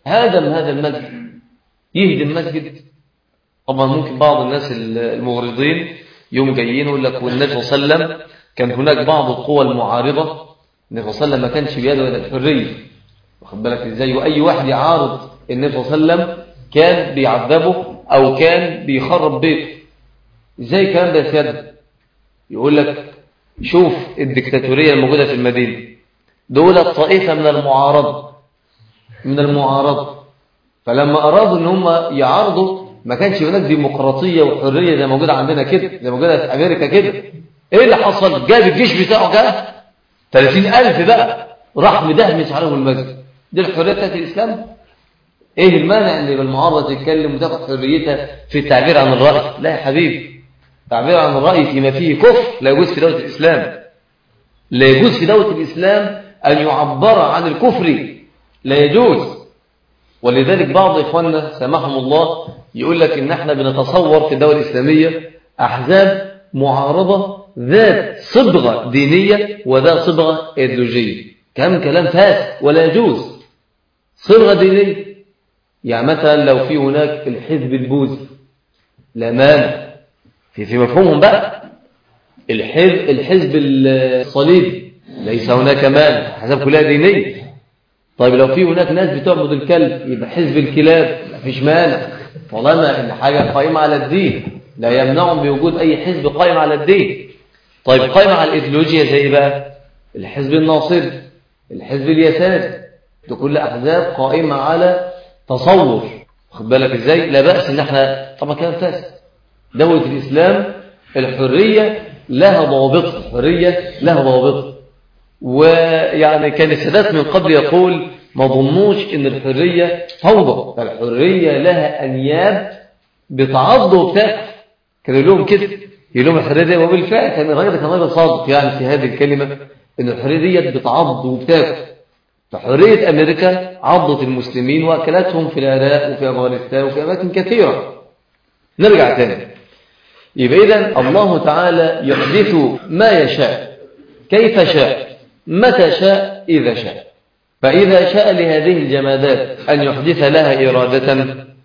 [SPEAKER 1] هدم هذا المسجد يهدم مسجد طبعا ممكن بعض الناس المغرضين يوم جايين يقول لك والنبي صلى الله عليه وسلم كان هناك بعض القوى المعارضة النبي صلى الله عليه وسلم ما كانش بيده الحرية واخد بالك ازاي واي واحد يعارض النبي صلى الله عليه وسلم كان بيعذبه او كان بيخرب بيته ازاي الكلام ده يا سيادة يقول لك شوف الدكتاتورية الموجودة في المدينة دول طائفة من المعارضة من المعارضة فلما أرادوا ان هم يعارضوا ما كانش هناك ديمقراطية وحرية زي موجودة عندنا كده زي موجودة في أمريكا كده ايه اللي حصل جاب الجيش بتاعه جه 30 ألف بقى راح مدهمس عليهم المسجد دي الحرية بتاعت الإسلام ايه المانع ان المعارضة تتكلم وتاخد حريتها في التعبير عن الرأي لا يا حبيبي التعبير عن الرأي فيما فيه كفر لا يجوز في دولة الإسلام لا يجوز في دولة الإسلام أن يعبر عن الكفر لا يجوز ولذلك بعض إخواننا سامحهم الله يقول لك إن احنا بنتصور في الدولة الإسلامية أحزاب معارضة ذات صبغة دينية وذات صبغة إيديولوجية كلام كلام فاسد ولا يجوز صبغة دينية يعني مثلا لو في هناك الحزب البوذي لا مانع في في مفهومهم بقى الحزب الحزب الصليبي ليس هناك مانع حسب كلها دينيه طيب لو في هناك ناس بتعبد الكلب يبقى حزب الكلاب مفيش مانع طالما ان حاجه قائمه على الدين لا يمنعهم بوجود اي حزب قائم على الدين طيب قائم على الايديولوجيا زي بقى الحزب الناصري الحزب اليساري دي كل احزاب قائمه على تصور خد بالك ازاي لا باس ان احنا طبعا كلام فاسد دوله الاسلام الحريه لها ضوابطها الحريه لها ضوابطها ويعني كان السادات من قبل يقول ما ظنوش ان الحريه فوضى الحريه لها انياب بتعض وبتاكل كان يقول لهم كده يقول لهم الحريه دي وبالفعل كان الراجل كان راجل صادق يعني في هذه الكلمه ان الحريه ديت بتعض وبتاكل فحريه امريكا عضت المسلمين واكلتهم في العراق وفي افغانستان وفي اماكن كثيره نرجع تاني يبقى اذا الله تعالى يحدث ما يشاء كيف شاء متى شاء إذا شاء فإذا شاء لهذه الجمادات أن يحدث لها إرادة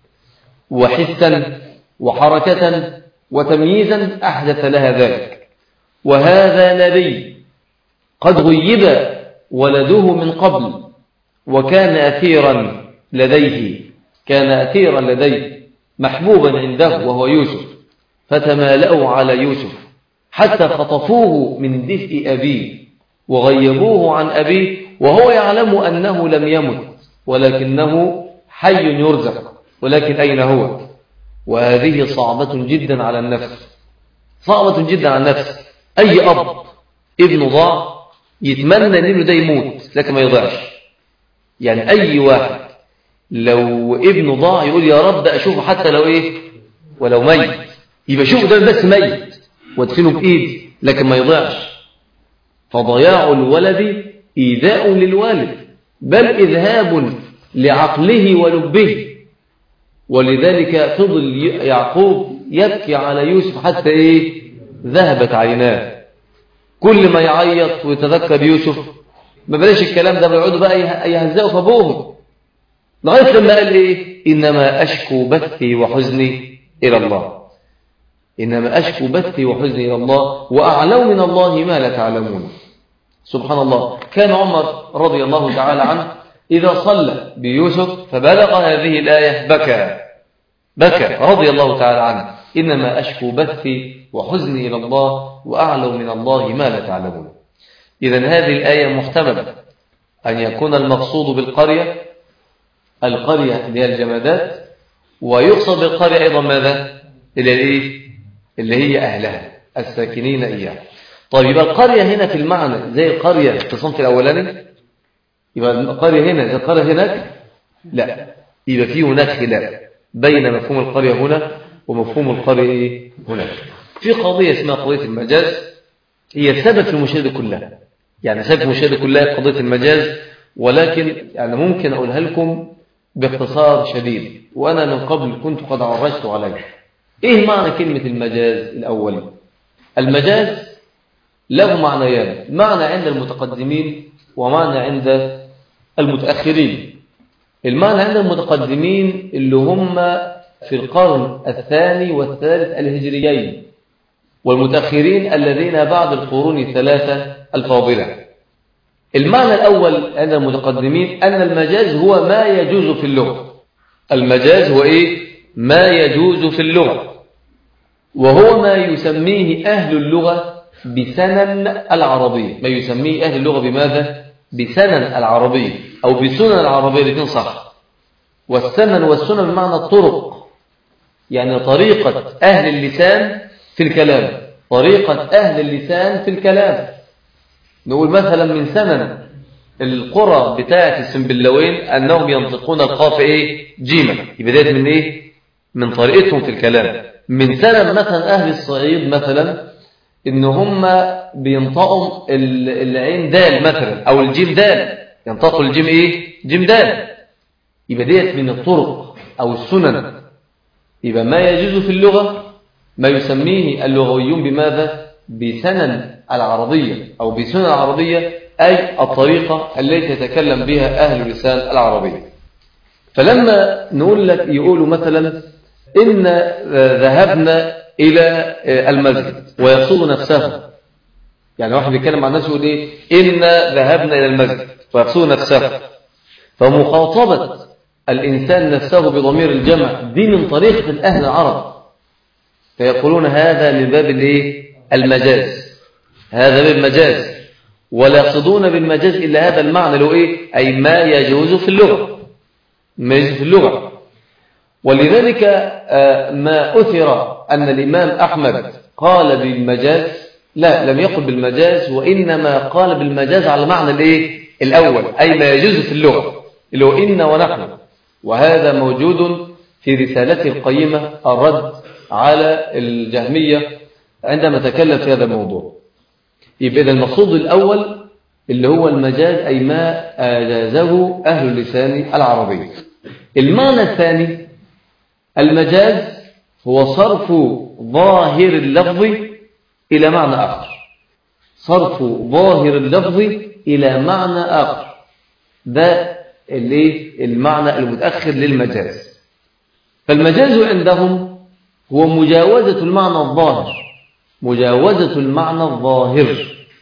[SPEAKER 1] وحسا وحركة وتمييزا أحدث لها ذلك وهذا نبي قد غيب ولده من قبل وكان أثيرا لديه كان أثيرا لديه محبوبا عنده وهو يوسف فتمالأوا على يوسف حتى خطفوه من دفء أبيه وغيبوه عن أبيه وهو يعلم أنه لم يمت ولكنه حي يرزق ولكن أين هو وهذه صعبة جدا على النفس صعبة جدا على النفس أي أب ابنه ضاع يتمنى أن ابنه ده يموت لكن ما يضيعش يعني أي واحد لو ابنه ضاع يقول يا رب أشوفه حتى لو إيه ولو ميت يبقى شوفه ده بس ميت وادفنه بإيدي لكن ما يضيعش فضياع الولد إيذاء للوالد بل إذهاب لعقله ولبه ولذلك فضل يعقوب يبكي على يوسف حتى إيه ذهبت عيناه كل ما يعيط ويتذكر يوسف ما بلاش الكلام ده بيقعدوا بقى يهزقوا في أبوهم لغاية لما قال إيه إنما أشكو بثي وحزني إلى الله إنما أشكو بثي وحزني إلى الله وأعلم من الله ما لا تعلمون سبحان الله كان عمر رضي الله تعالى عنه إذا صلى بيوسف فبلغ هذه الآية بكى بكى رضي الله تعالى عنه إنما أشكو بثي وحزني إلى الله وأعلم من الله ما لا تعلمون إذا هذه الآية محتملة أن يكون المقصود بالقرية القرية اللي هي الجمادات ويقصد بالقرية أيضا ماذا اللي هي, اللي هي أهلها الساكنين إياها طيب يبقى القرية هنا في المعنى زي القرية في الصنف الأولاني يبقى القرية هنا زي القرية هناك لا يبقى في هناك خلاف بين مفهوم القرية هنا ومفهوم القرية هناك في قضية اسمها قضية المجاز هي سبب في المشاهدة كلها يعني سبب في المشاهدة كلها قضية المجاز ولكن يعني ممكن أقولها لكم باختصار شديد وأنا من قبل كنت قد عرجت عليه إيه معنى كلمة المجاز الأول المجاز له معنيان معنى عند المتقدمين ومعنى عند المتأخرين المعنى عند المتقدمين اللي هم في القرن الثاني والثالث الهجريين والمتأخرين الذين بعد القرون الثلاثة الفاضلة المعنى الأول عند المتقدمين أن المجاز هو ما يجوز في اللغة المجاز هو إيه؟ ما يجوز في اللغة وهو ما يسميه أهل اللغة بسنن العربية ما يسميه أهل اللغة بماذا؟ بسنن العربية أو بسنن العربية الاثنين صح والسنن والسنن بمعنى الطرق يعني طريقة أهل اللسان في الكلام طريقة أهل اللسان في الكلام نقول مثلا من سنن القرى بتاعة السنبلاوين أنهم ينطقون القاف إيه جيما يبقى ده من إيه من طريقتهم في الكلام من سنن مثلا أهل الصعيد مثلا إن هم بينطقوا العين دال مثلا أو الجيم دال ينطقوا الجيم إيه جيم دال يبقى ديت من الطرق أو السنن يبقى ما يجوز في اللغة ما يسميه اللغويون بماذا بسنن العربية أو بسنن العربية أي الطريقة التي يتكلم بها أهل اللسان العربية فلما نقول لك يقولوا مثلا إن ذهبنا إلى المسجد ويقصد نفسه يعني واحد بيتكلم عن نفسه يقول إيه إن ذهبنا إلى المسجد ويقصد نفسه فمخاطبة الإنسان نفسه بضمير الجمع دي من طريقة أهل العرب فيقولون هذا من باب الايه المجاز هذا باب المجاز ولا يقصدون بالمجاز إلا هذا المعنى اللي هو إيه أي ما يجوز في اللغة ما يجوز في اللغة ولذلك ما أثر أن الإمام أحمد قال بالمجاز لا لم يقل بالمجاز وإنما قال بالمجاز على المعنى الإيه الأول أي ما يجوز في اللغة اللي هو إن ونحن وهذا موجود في رسالته القيمة الرد على الجهمية عندما تكلم في هذا الموضوع يبقى إذا المقصود الأول اللي هو المجاز أي ما أجازه أهل اللسان العربي المعنى الثاني المجاز هو صرف ظاهر اللفظ إلى معنى آخر صرف ظاهر اللفظ إلى معنى آخر ده اللي المعنى المتأخر للمجاز فالمجاز عندهم هو مجاوزة المعنى الظاهر مجاوزة المعنى الظاهر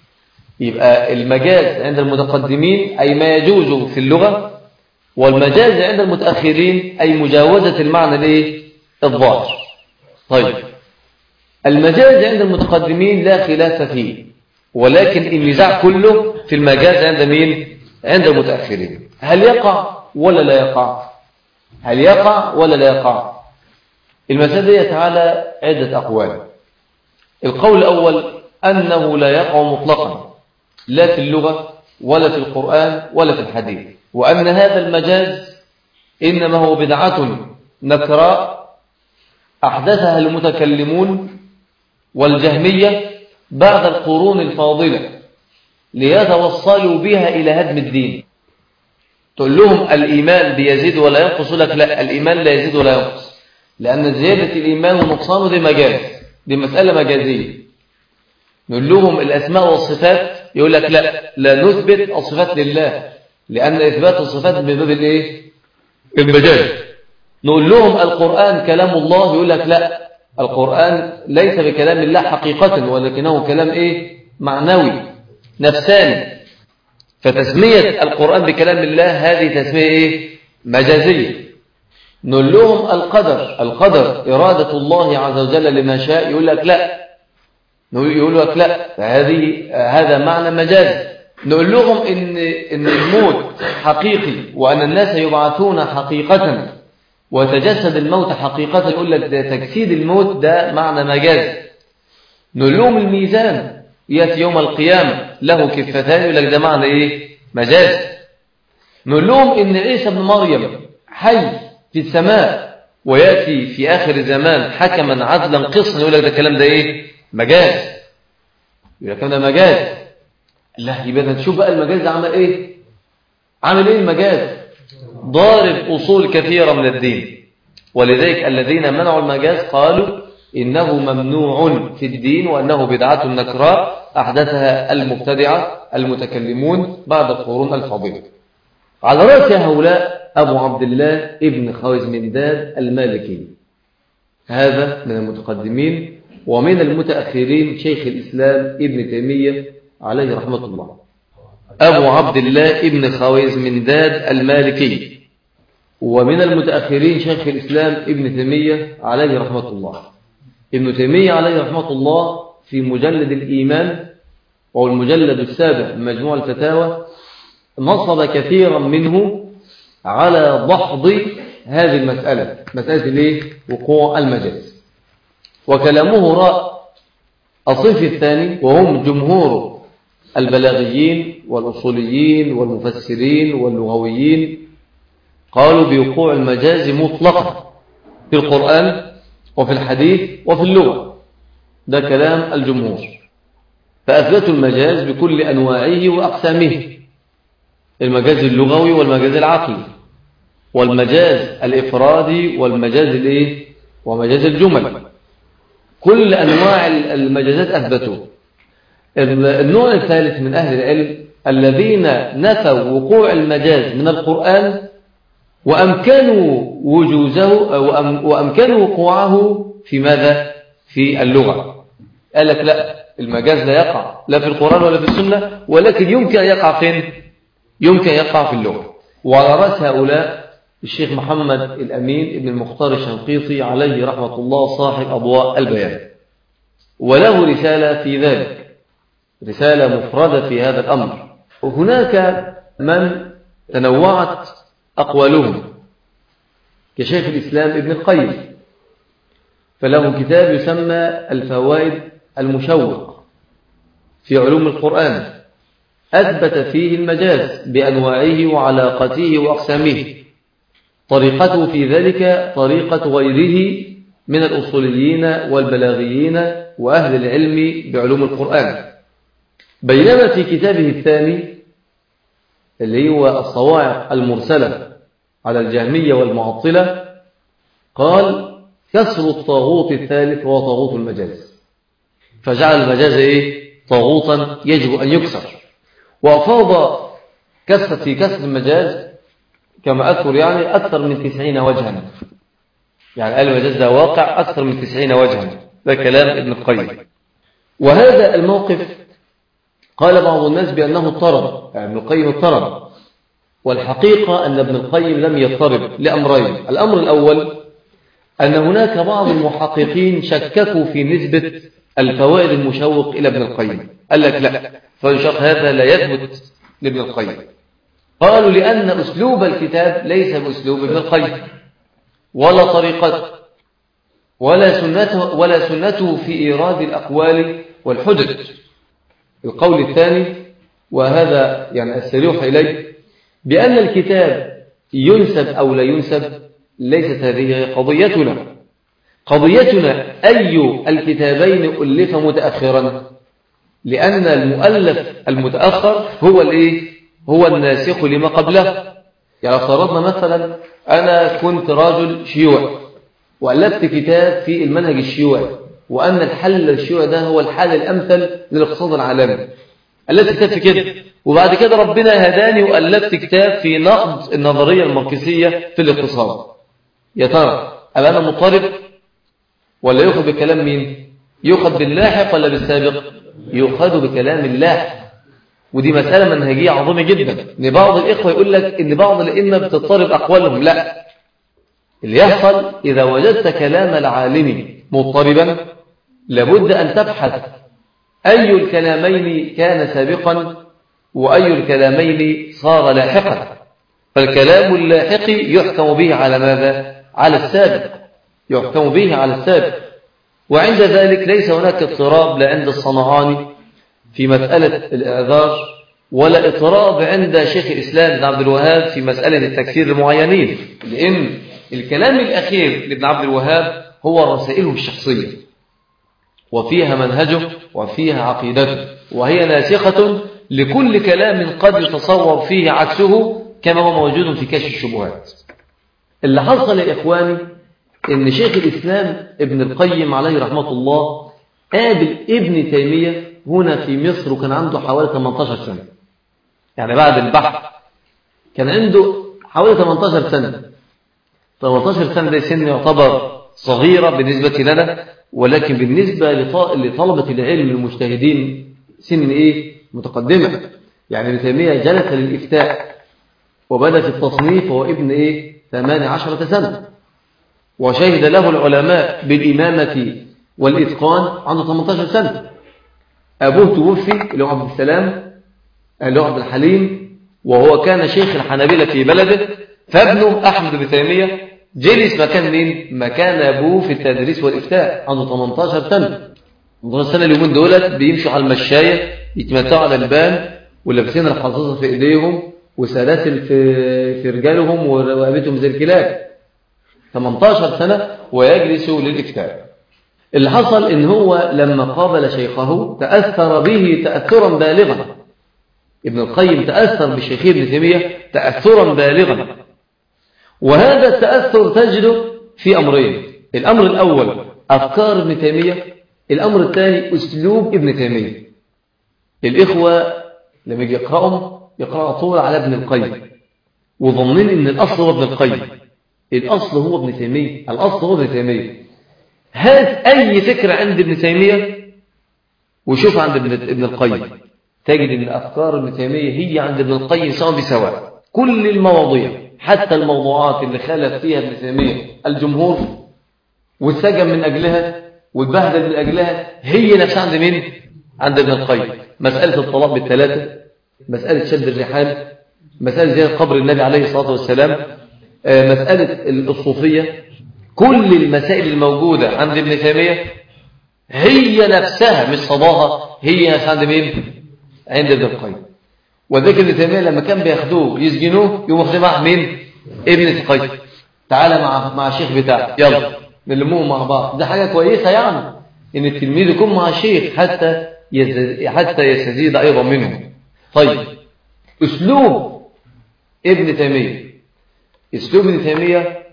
[SPEAKER 1] يبقى المجاز عند المتقدمين أي ما يجوز في اللغة والمجاز عند المتأخرين أي مجاوزة المعنى الايه الظاهر طيب المجاز عند المتقدمين لا خلاف فيه ولكن النزاع كله في المجاز عند مين عند المتأخرين هل يقع ولا لا يقع هل يقع ولا لا يقع المسألة دي على عدة أقوال القول الأول أنه لا يقع مطلقا لا في اللغة ولا في القرآن ولا في الحديث وأن هذا المجاز إنما هو بدعة نكراء أحدثها المتكلمون والجهمية بعد القرون الفاضلة ليتوصلوا بها إلى هدم الدين تقول لهم الإيمان بيزيد ولا ينقص لك لا الإيمان لا يزيد ولا ينقص لأن زيادة الإيمان ونقصانه دي مجاز دي مسألة مجازية نقول لهم الأسماء والصفات يقول لك لا لا نثبت الصفات لله لأن إثبات الصفات من باب الإيه؟ المجاز نقول لهم القرآن كلام الله يقول لك لا القرآن ليس بكلام الله حقيقة ولكنه كلام إيه؟ معنوي نفساني فتسمية القرآن بكلام الله هذه تسمية إيه؟ مجازية نقول لهم القدر القدر إرادة الله عز وجل لما شاء يقول لك لا يقول لك لا هذه هذا معنى مجاز نقول لهم إن, إن الموت حقيقي وأن الناس يبعثون حقيقة وتجسد الموت حقيقة يقول لك ده تجسيد الموت ده معنى مجاز نقول لهم الميزان يأتي يوم القيامة له كفتان يقول لك ده معنى إيه مجاز نقول لهم إن عيسى بن مريم حي في السماء ويأتي في آخر الزمان حكما عدلا قصا يقول لك ده الكلام ده إيه مجاز يقول لك ده مجاز لا يبقى نشوف بقى المجاز ده عمل إيه عمل إيه المجاز ضارب أصول كثيرة من الدين ولذلك الذين منعوا المجاز قالوا إنه ممنوع في الدين وأنه بدعة نكراء أحدثها المبتدعة المتكلمون بعد القرون الفاضلة على رأس هؤلاء أبو عبد الله ابن خويزمنداد المالكي هذا من المتقدمين ومن المتأخرين شيخ الإسلام ابن تيمية عليه رحمة الله أبو عبد الله ابن خويزمنداد المالكي ومن المتأخرين شيخ الإسلام ابن تيمية عليه رحمة الله ابن تيمية عليه رحمة الله في مجلد الإيمان وهو المجلد السابع من مجموع الفتاوى نصب كثيرا منه على دحض هذه المسألة مسألة الايه؟ وقوع المجاز وكلامه راء الصنف الثاني وهم جمهور البلاغيين والأصوليين والمفسرين واللغويين قالوا بوقوع المجاز مطلقا في القرآن وفي الحديث وفي اللغة ده كلام الجمهور فأثبتوا المجاز بكل أنواعه وأقسامه المجاز اللغوي والمجاز العقلي والمجاز الإفرادي والمجاز الإيه؟ ومجاز الجمل كل أنواع المجازات أثبتوا النوع الثالث من أهل العلم الذين نفوا وقوع المجاز من القرآن وأمكنوا وجوزه وأمكنوا وقوعه في ماذا؟ في اللغة قال لك لا المجاز لا يقع لا في القرآن ولا في السنة ولكن يمكن أن يقع فين؟ يمكن أن يقع في اللغة وعلى رأس هؤلاء الشيخ محمد الأمين ابن المختار الشنقيطي عليه رحمة الله صاحب أضواء البيان وله رسالة في ذلك رسالة مفردة في هذا الأمر وهناك من تنوعت أقوالهم كشيخ الإسلام ابن القيم فله كتاب يسمى الفوائد المشوق في علوم القرآن أثبت فيه المجاز بأنواعه وعلاقته وأقسامه طريقته في ذلك طريقة غيره من الأصوليين والبلاغيين وأهل العلم بعلوم القرآن بينما في كتابه الثاني اللي هو الصواعق المرسلة على الجهمية والمعطلة قال كسر الطاغوت الثالث هو طاغوت المجاز فجعل المجاز إيه؟ طاغوتا يجب أن يكسر وأفاض كسر في كسر المجاز كما أذكر يعني أكثر من تسعين وجها يعني قال المجاز ده واقع أكثر من تسعين وجها ده كلام ابن القيم وهذا الموقف قال بعض الناس بأنه اضطرب يعني ابن القيم اضطرب والحقيقة أن ابن القيم لم يضطرب لأمرين الأمر الأول أن هناك بعض المحققين شككوا في نسبة الفوائد المشوق إلى ابن القيم قال لك لا فيشق هذا لا يثبت لابن القيم قالوا لأن أسلوب الكتاب ليس بأسلوب ابن القيم ولا طريقته ولا سنته, ولا سنته في إيراد الأقوال والحجج القول الثاني وهذا يعني أستريح إليه بأن الكتاب ينسب أو لا ينسب ليست هذه قضيتنا قضيتنا أي الكتابين ألف متأخرا لأن المؤلف المتأخر هو الإيه؟ هو الناسخ لما قبله يعني افترضنا مثلا أنا كنت راجل شيوعي وألفت كتاب في المنهج الشيوعي وأن الحل الشيوعي ده هو الحل الأمثل للاقتصاد العالمي ألفت كتاب في كده وبعد كده ربنا هداني وألفت كتاب في نقد النظرية الماركسية في الاقتصاد يا ترى أبقى أنا مضطرب ولا يؤخذ بكلام مين يؤخذ باللاحق ولا بالسابق يؤخذ بكلام اللاحق ودي مسألة منهجية عظيمة جدا ان بعض الإخوة يقول لك ان بعض الأئمة بتضطرب أقوالهم لا اللي يحصل إذا وجدت كلام العالم مضطربا لابد أن تبحث أي الكلامين كان سابقا وأي الكلامين صار لاحقا فالكلام اللاحق يحكم به على ماذا؟ على السابق يحكم به على السابق وعند ذلك ليس هناك اضطراب لا عند الصنعاني في مسألة الإعذار ولا اضطراب عند شيخ الإسلام بن عبد الوهاب في مسألة التكفير المعينين لأن الكلام الأخير لابن عبد الوهاب هو رسائله الشخصية وفيها منهجه وفيها عقيدته وهي ناسخة لكل كلام قد يتصور فيه عكسه كما هو موجود في كشف الشبهات اللي حصل يا إخواني إن شيخ الإسلام ابن القيم عليه رحمة الله قابل ابن تيمية هنا في مصر وكان عنده حوالي 18 سنة يعني بعد البحث كان عنده حوالي 18 سنة 18 سنة ده سن يعتبر صغيرة بالنسبة لنا ولكن بالنسبة لط- لطلبة العلم المجتهدين سن إيه متقدمة يعني ابن تيمية جلس للإفتاء وبدأ في التصنيف وهو ابن إيه 18 سنة وشهد له العلماء بالإمامة والإتقان عنده 18 سنة أبوه توفي اللي هو عبد السلام اللي هو عبد الحليم وهو كان شيخ الحنابلة في بلده فابنه أحمد بن تيمية جلس مكان مين؟ مكان أبوه في التدريس والإفتاء عنده 18 سنة 18 سنة اليومين دولت بيمشوا على المشاية يتمتعوا على البان ولابسين الحظاظة في إيديهم وسلاسل في في رجالهم ورقبتهم زي الكلاب 18 سنة ويجلس للإفتاء اللي حصل إن هو لما قابل شيخه تأثر به تأثرا بالغا ابن القيم تأثر بشيخه ابن تيمية تأثرا بالغا وهذا التأثر تجده في أمرين الأمر الأول أفكار ابن تيمية الأمر الثاني أسلوب ابن تيمية الإخوة لما يجي يقرأهم يقرأوا طول على ابن القيم وظنين إن الأصل هو ابن القيم الأصل هو ابن تيمية الأصل هو ابن تيمية هات أي فكرة عند ابن تيمية وشوف عند ابن, ابن القيم تجد أن أفكار ابن تيمية هي عند ابن القيم سواء بسواء كل المواضيع حتى الموضوعات اللي خالف فيها ابن تيمية الجمهور والسجن من أجلها والبهدل من أجلها هي نفسها عند مين؟ عند ابن القيم مسألة الطلاق بالثلاثة مسألة شد الرحال مسألة زي قبر النبي عليه الصلاة والسلام آه، مسألة الصوفية كل المسائل الموجودة عند ابن تيمية هي نفسها مش صداها هي نفسها عند مين؟ عند ابن القيم وذلك ابن تيمية لما كان بياخدوه يسجنوه يقوم واخدين معاه مين؟ ابن القيم تعالى مع مع الشيخ بتاعك يلا نلموهم مع بعض ده حاجة كويسة يعني ان التلميذ يكون مع شيخ حتى يزد حتى يستزيد ايضا منه طيب اسلوب ابن تيمية اسلوب ابن تيمية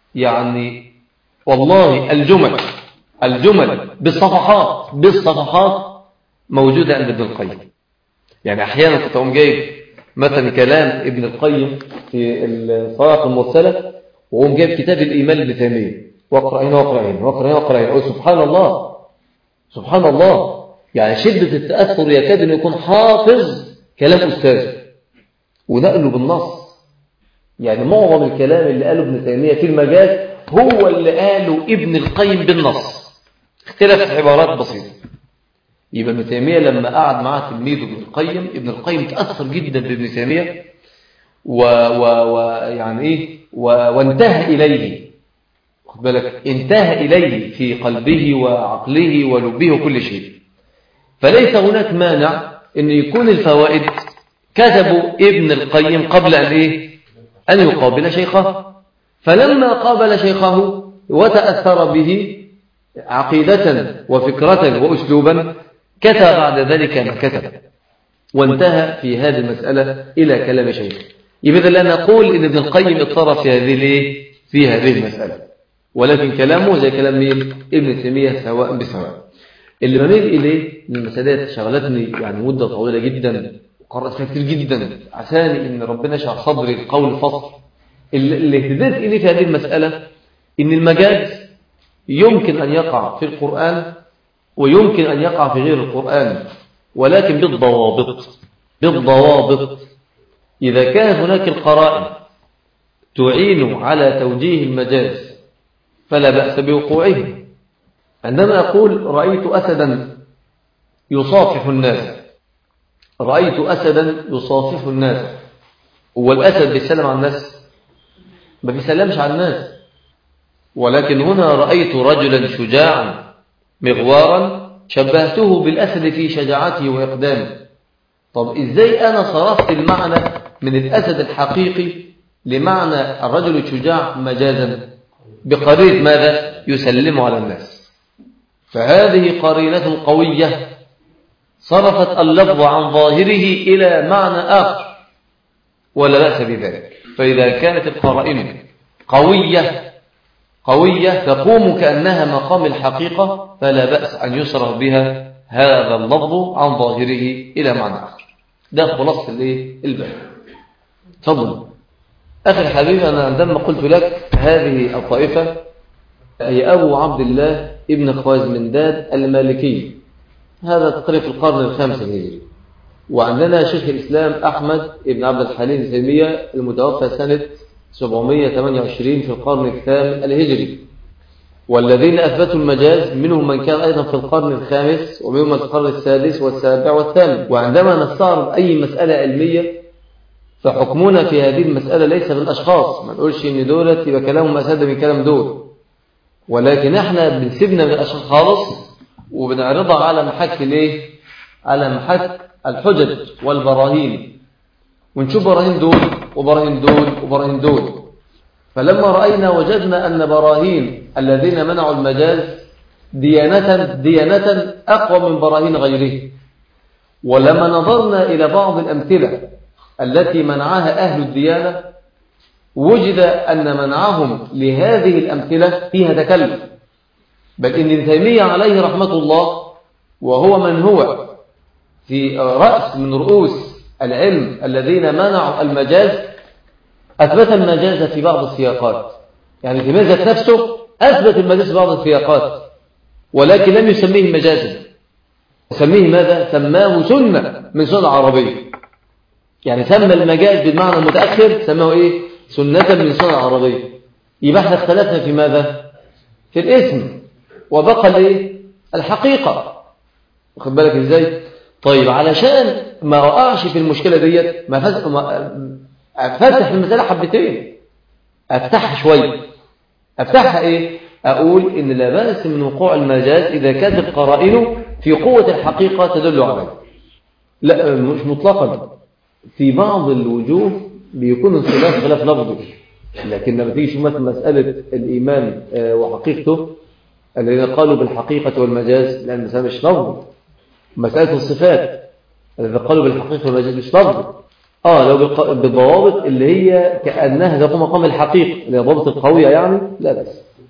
[SPEAKER 1] يعني والله الجمل الجمل بالصفحات بالصفحات موجودة عند ابن القيم يعني أحيانا كنت أقوم جايب مثلا كلام ابن القيم في الصواعق المرسلة وأقوم جايب كتاب الإيمان لابن تيمية واقرأ هنا واقرأ هنا واقرأ هنا واقرأ هنا أقول سبحان الله سبحان الله يعني شدة التأثر يكاد أن يكون حافظ كلام أستاذه ونقله بالنص يعني معظم الكلام اللي قاله ابن تيمية في المجال هو اللي قاله ابن القيم بالنص اختلفت عبارات بسيطة يبقى ابن تيمية لما قعد مع تلميذه ابن القيم ابن القيم تأثر جدا بابن تيمية و و و يعني ايه و وانتهى إليه خد بالك انتهى إليه في قلبه وعقله ولبه وكل شيء فليس هناك مانع ان يكون الفوائد كتبوا ابن القيم قبل أن إيه أن يقابل شيخه فلما قابل شيخه وتأثر به عقيدة وفكرة وأسلوبا كتب بعد ذلك ما كتب وانتهى في هذه المسألة إلى كلام شيخ يبقى لا نقول إن ابن القيم اضطرب في هذه الايه في هذه المسألة ولكن كلامه زي كلام مين ابن تيمية سواء بسواء اللي بميل إليه من المسألات شغلتني يعني مدة طويلة جدا وقرأت فيها كتير جدا عساني إن ربنا شرح صدري القول الفصل اللي اللي اهتديت إليه في هذه المسألة إن المجاز يمكن أن يقع في القرآن ويمكن أن يقع في غير القرآن ولكن بالضوابط بالضوابط إذا كانت هناك القرائن تعين على توجيه المجاز فلا بأس بوقوعه عندما أقول رأيت أسدا يصافح الناس رأيت أسدا يصافح الناس هو الأسد بيسلم على الناس ما بيسلمش على الناس ولكن هنا رأيت رجلا شجاعا مغوارا شبهته بالأسد في شجاعته وإقدامه طب إزاي أنا صرفت المعنى من الأسد الحقيقي لمعنى الرجل الشجاع مجازا بقرينة ماذا يسلم على الناس فهذه قرينة قوية صرفت اللفظ عن ظاهره إلى معنى آخر ولا بأس بذلك فإذا كانت القرائن قوية قوية تقوم كأنها مقام الحقيقة فلا بأس أن يصرف بها هذا اللفظ عن ظاهره إلى معنى آخر ده خلاصة الايه الباب تفضل أخي الحبيب أنا عندما قلت لك هذه الطائفة هي أبو عبد الله ابن خوازمنداد المالكي هذا تقريبا في القرن الخامس الهجري وعندنا شيخ الإسلام أحمد ابن عبد الحليم تيمية المتوفى سنة 728 في القرن الثامن الهجري والذين أثبتوا المجاز منهم من كان أيضا في القرن الخامس ومنهم من في القرن السادس والسابع والثامن وعندما نستعرض أي مسألة علمية فحكمنا في هذه المسألة ليس بالأشخاص ما نقولش إن دولت يبقى كلامهم أسد من كلام دول ولكن احنا بنسيبنا من الأشخاص خالص وبنعرضها على محك الايه على محك الحجج والبراهين ونشوف براهين دول وبراهين دول وبراهين دول فلما رأينا وجدنا أن براهين الذين منعوا المجاز ديانة, ديانة أقوى من براهين غيره ولما نظرنا إلى بعض الأمثلة التي منعها أهل الديانة وجد أن منعهم لهذه الأمثلة فيها تكلف بل إن ابن تيمية عليه رحمة الله وهو من هو في رأس من رؤوس العلم الذين منعوا المجاز أثبت المجاز في بعض السياقات يعني في مجاز نفسه أثبت المجاز في بعض السياقات ولكن لم يسميه مجازا سميه ماذا؟ سماه سنة من سنة عربية يعني سمى المجاز بالمعنى المتأخر سماه إيه؟ سنة من سنة عربية يبقى احنا اختلفنا في ماذا؟ في الاسم وبقى الايه؟ الحقيقة واخد بالك ازاي؟ طيب علشان ما وقعش في المشكلة ديت ما فز... ما افتح المسألة حبتين افتحها شوية افتحها ايه اقول ان لا بأس من وقوع المجاز اذا كانت القرائن في قوة الحقيقة تدل عليه لا مش مطلقا في بعض الوجوه بيكون الخلاف خلاف لفظي لكن لما تيجي تشوف مثلا مسألة الإيمان وحقيقته الذين قالوا بالحقيقة والمجاز لأن المسألة مش لفظي مسألة الصفات الذين قالوا بالحقيقة والمجاز مش لفظي اه لو بالضوابط اللي هي كأنها تقوم مقام الحقيقة اللي هي ضابط القوية يعني لا بس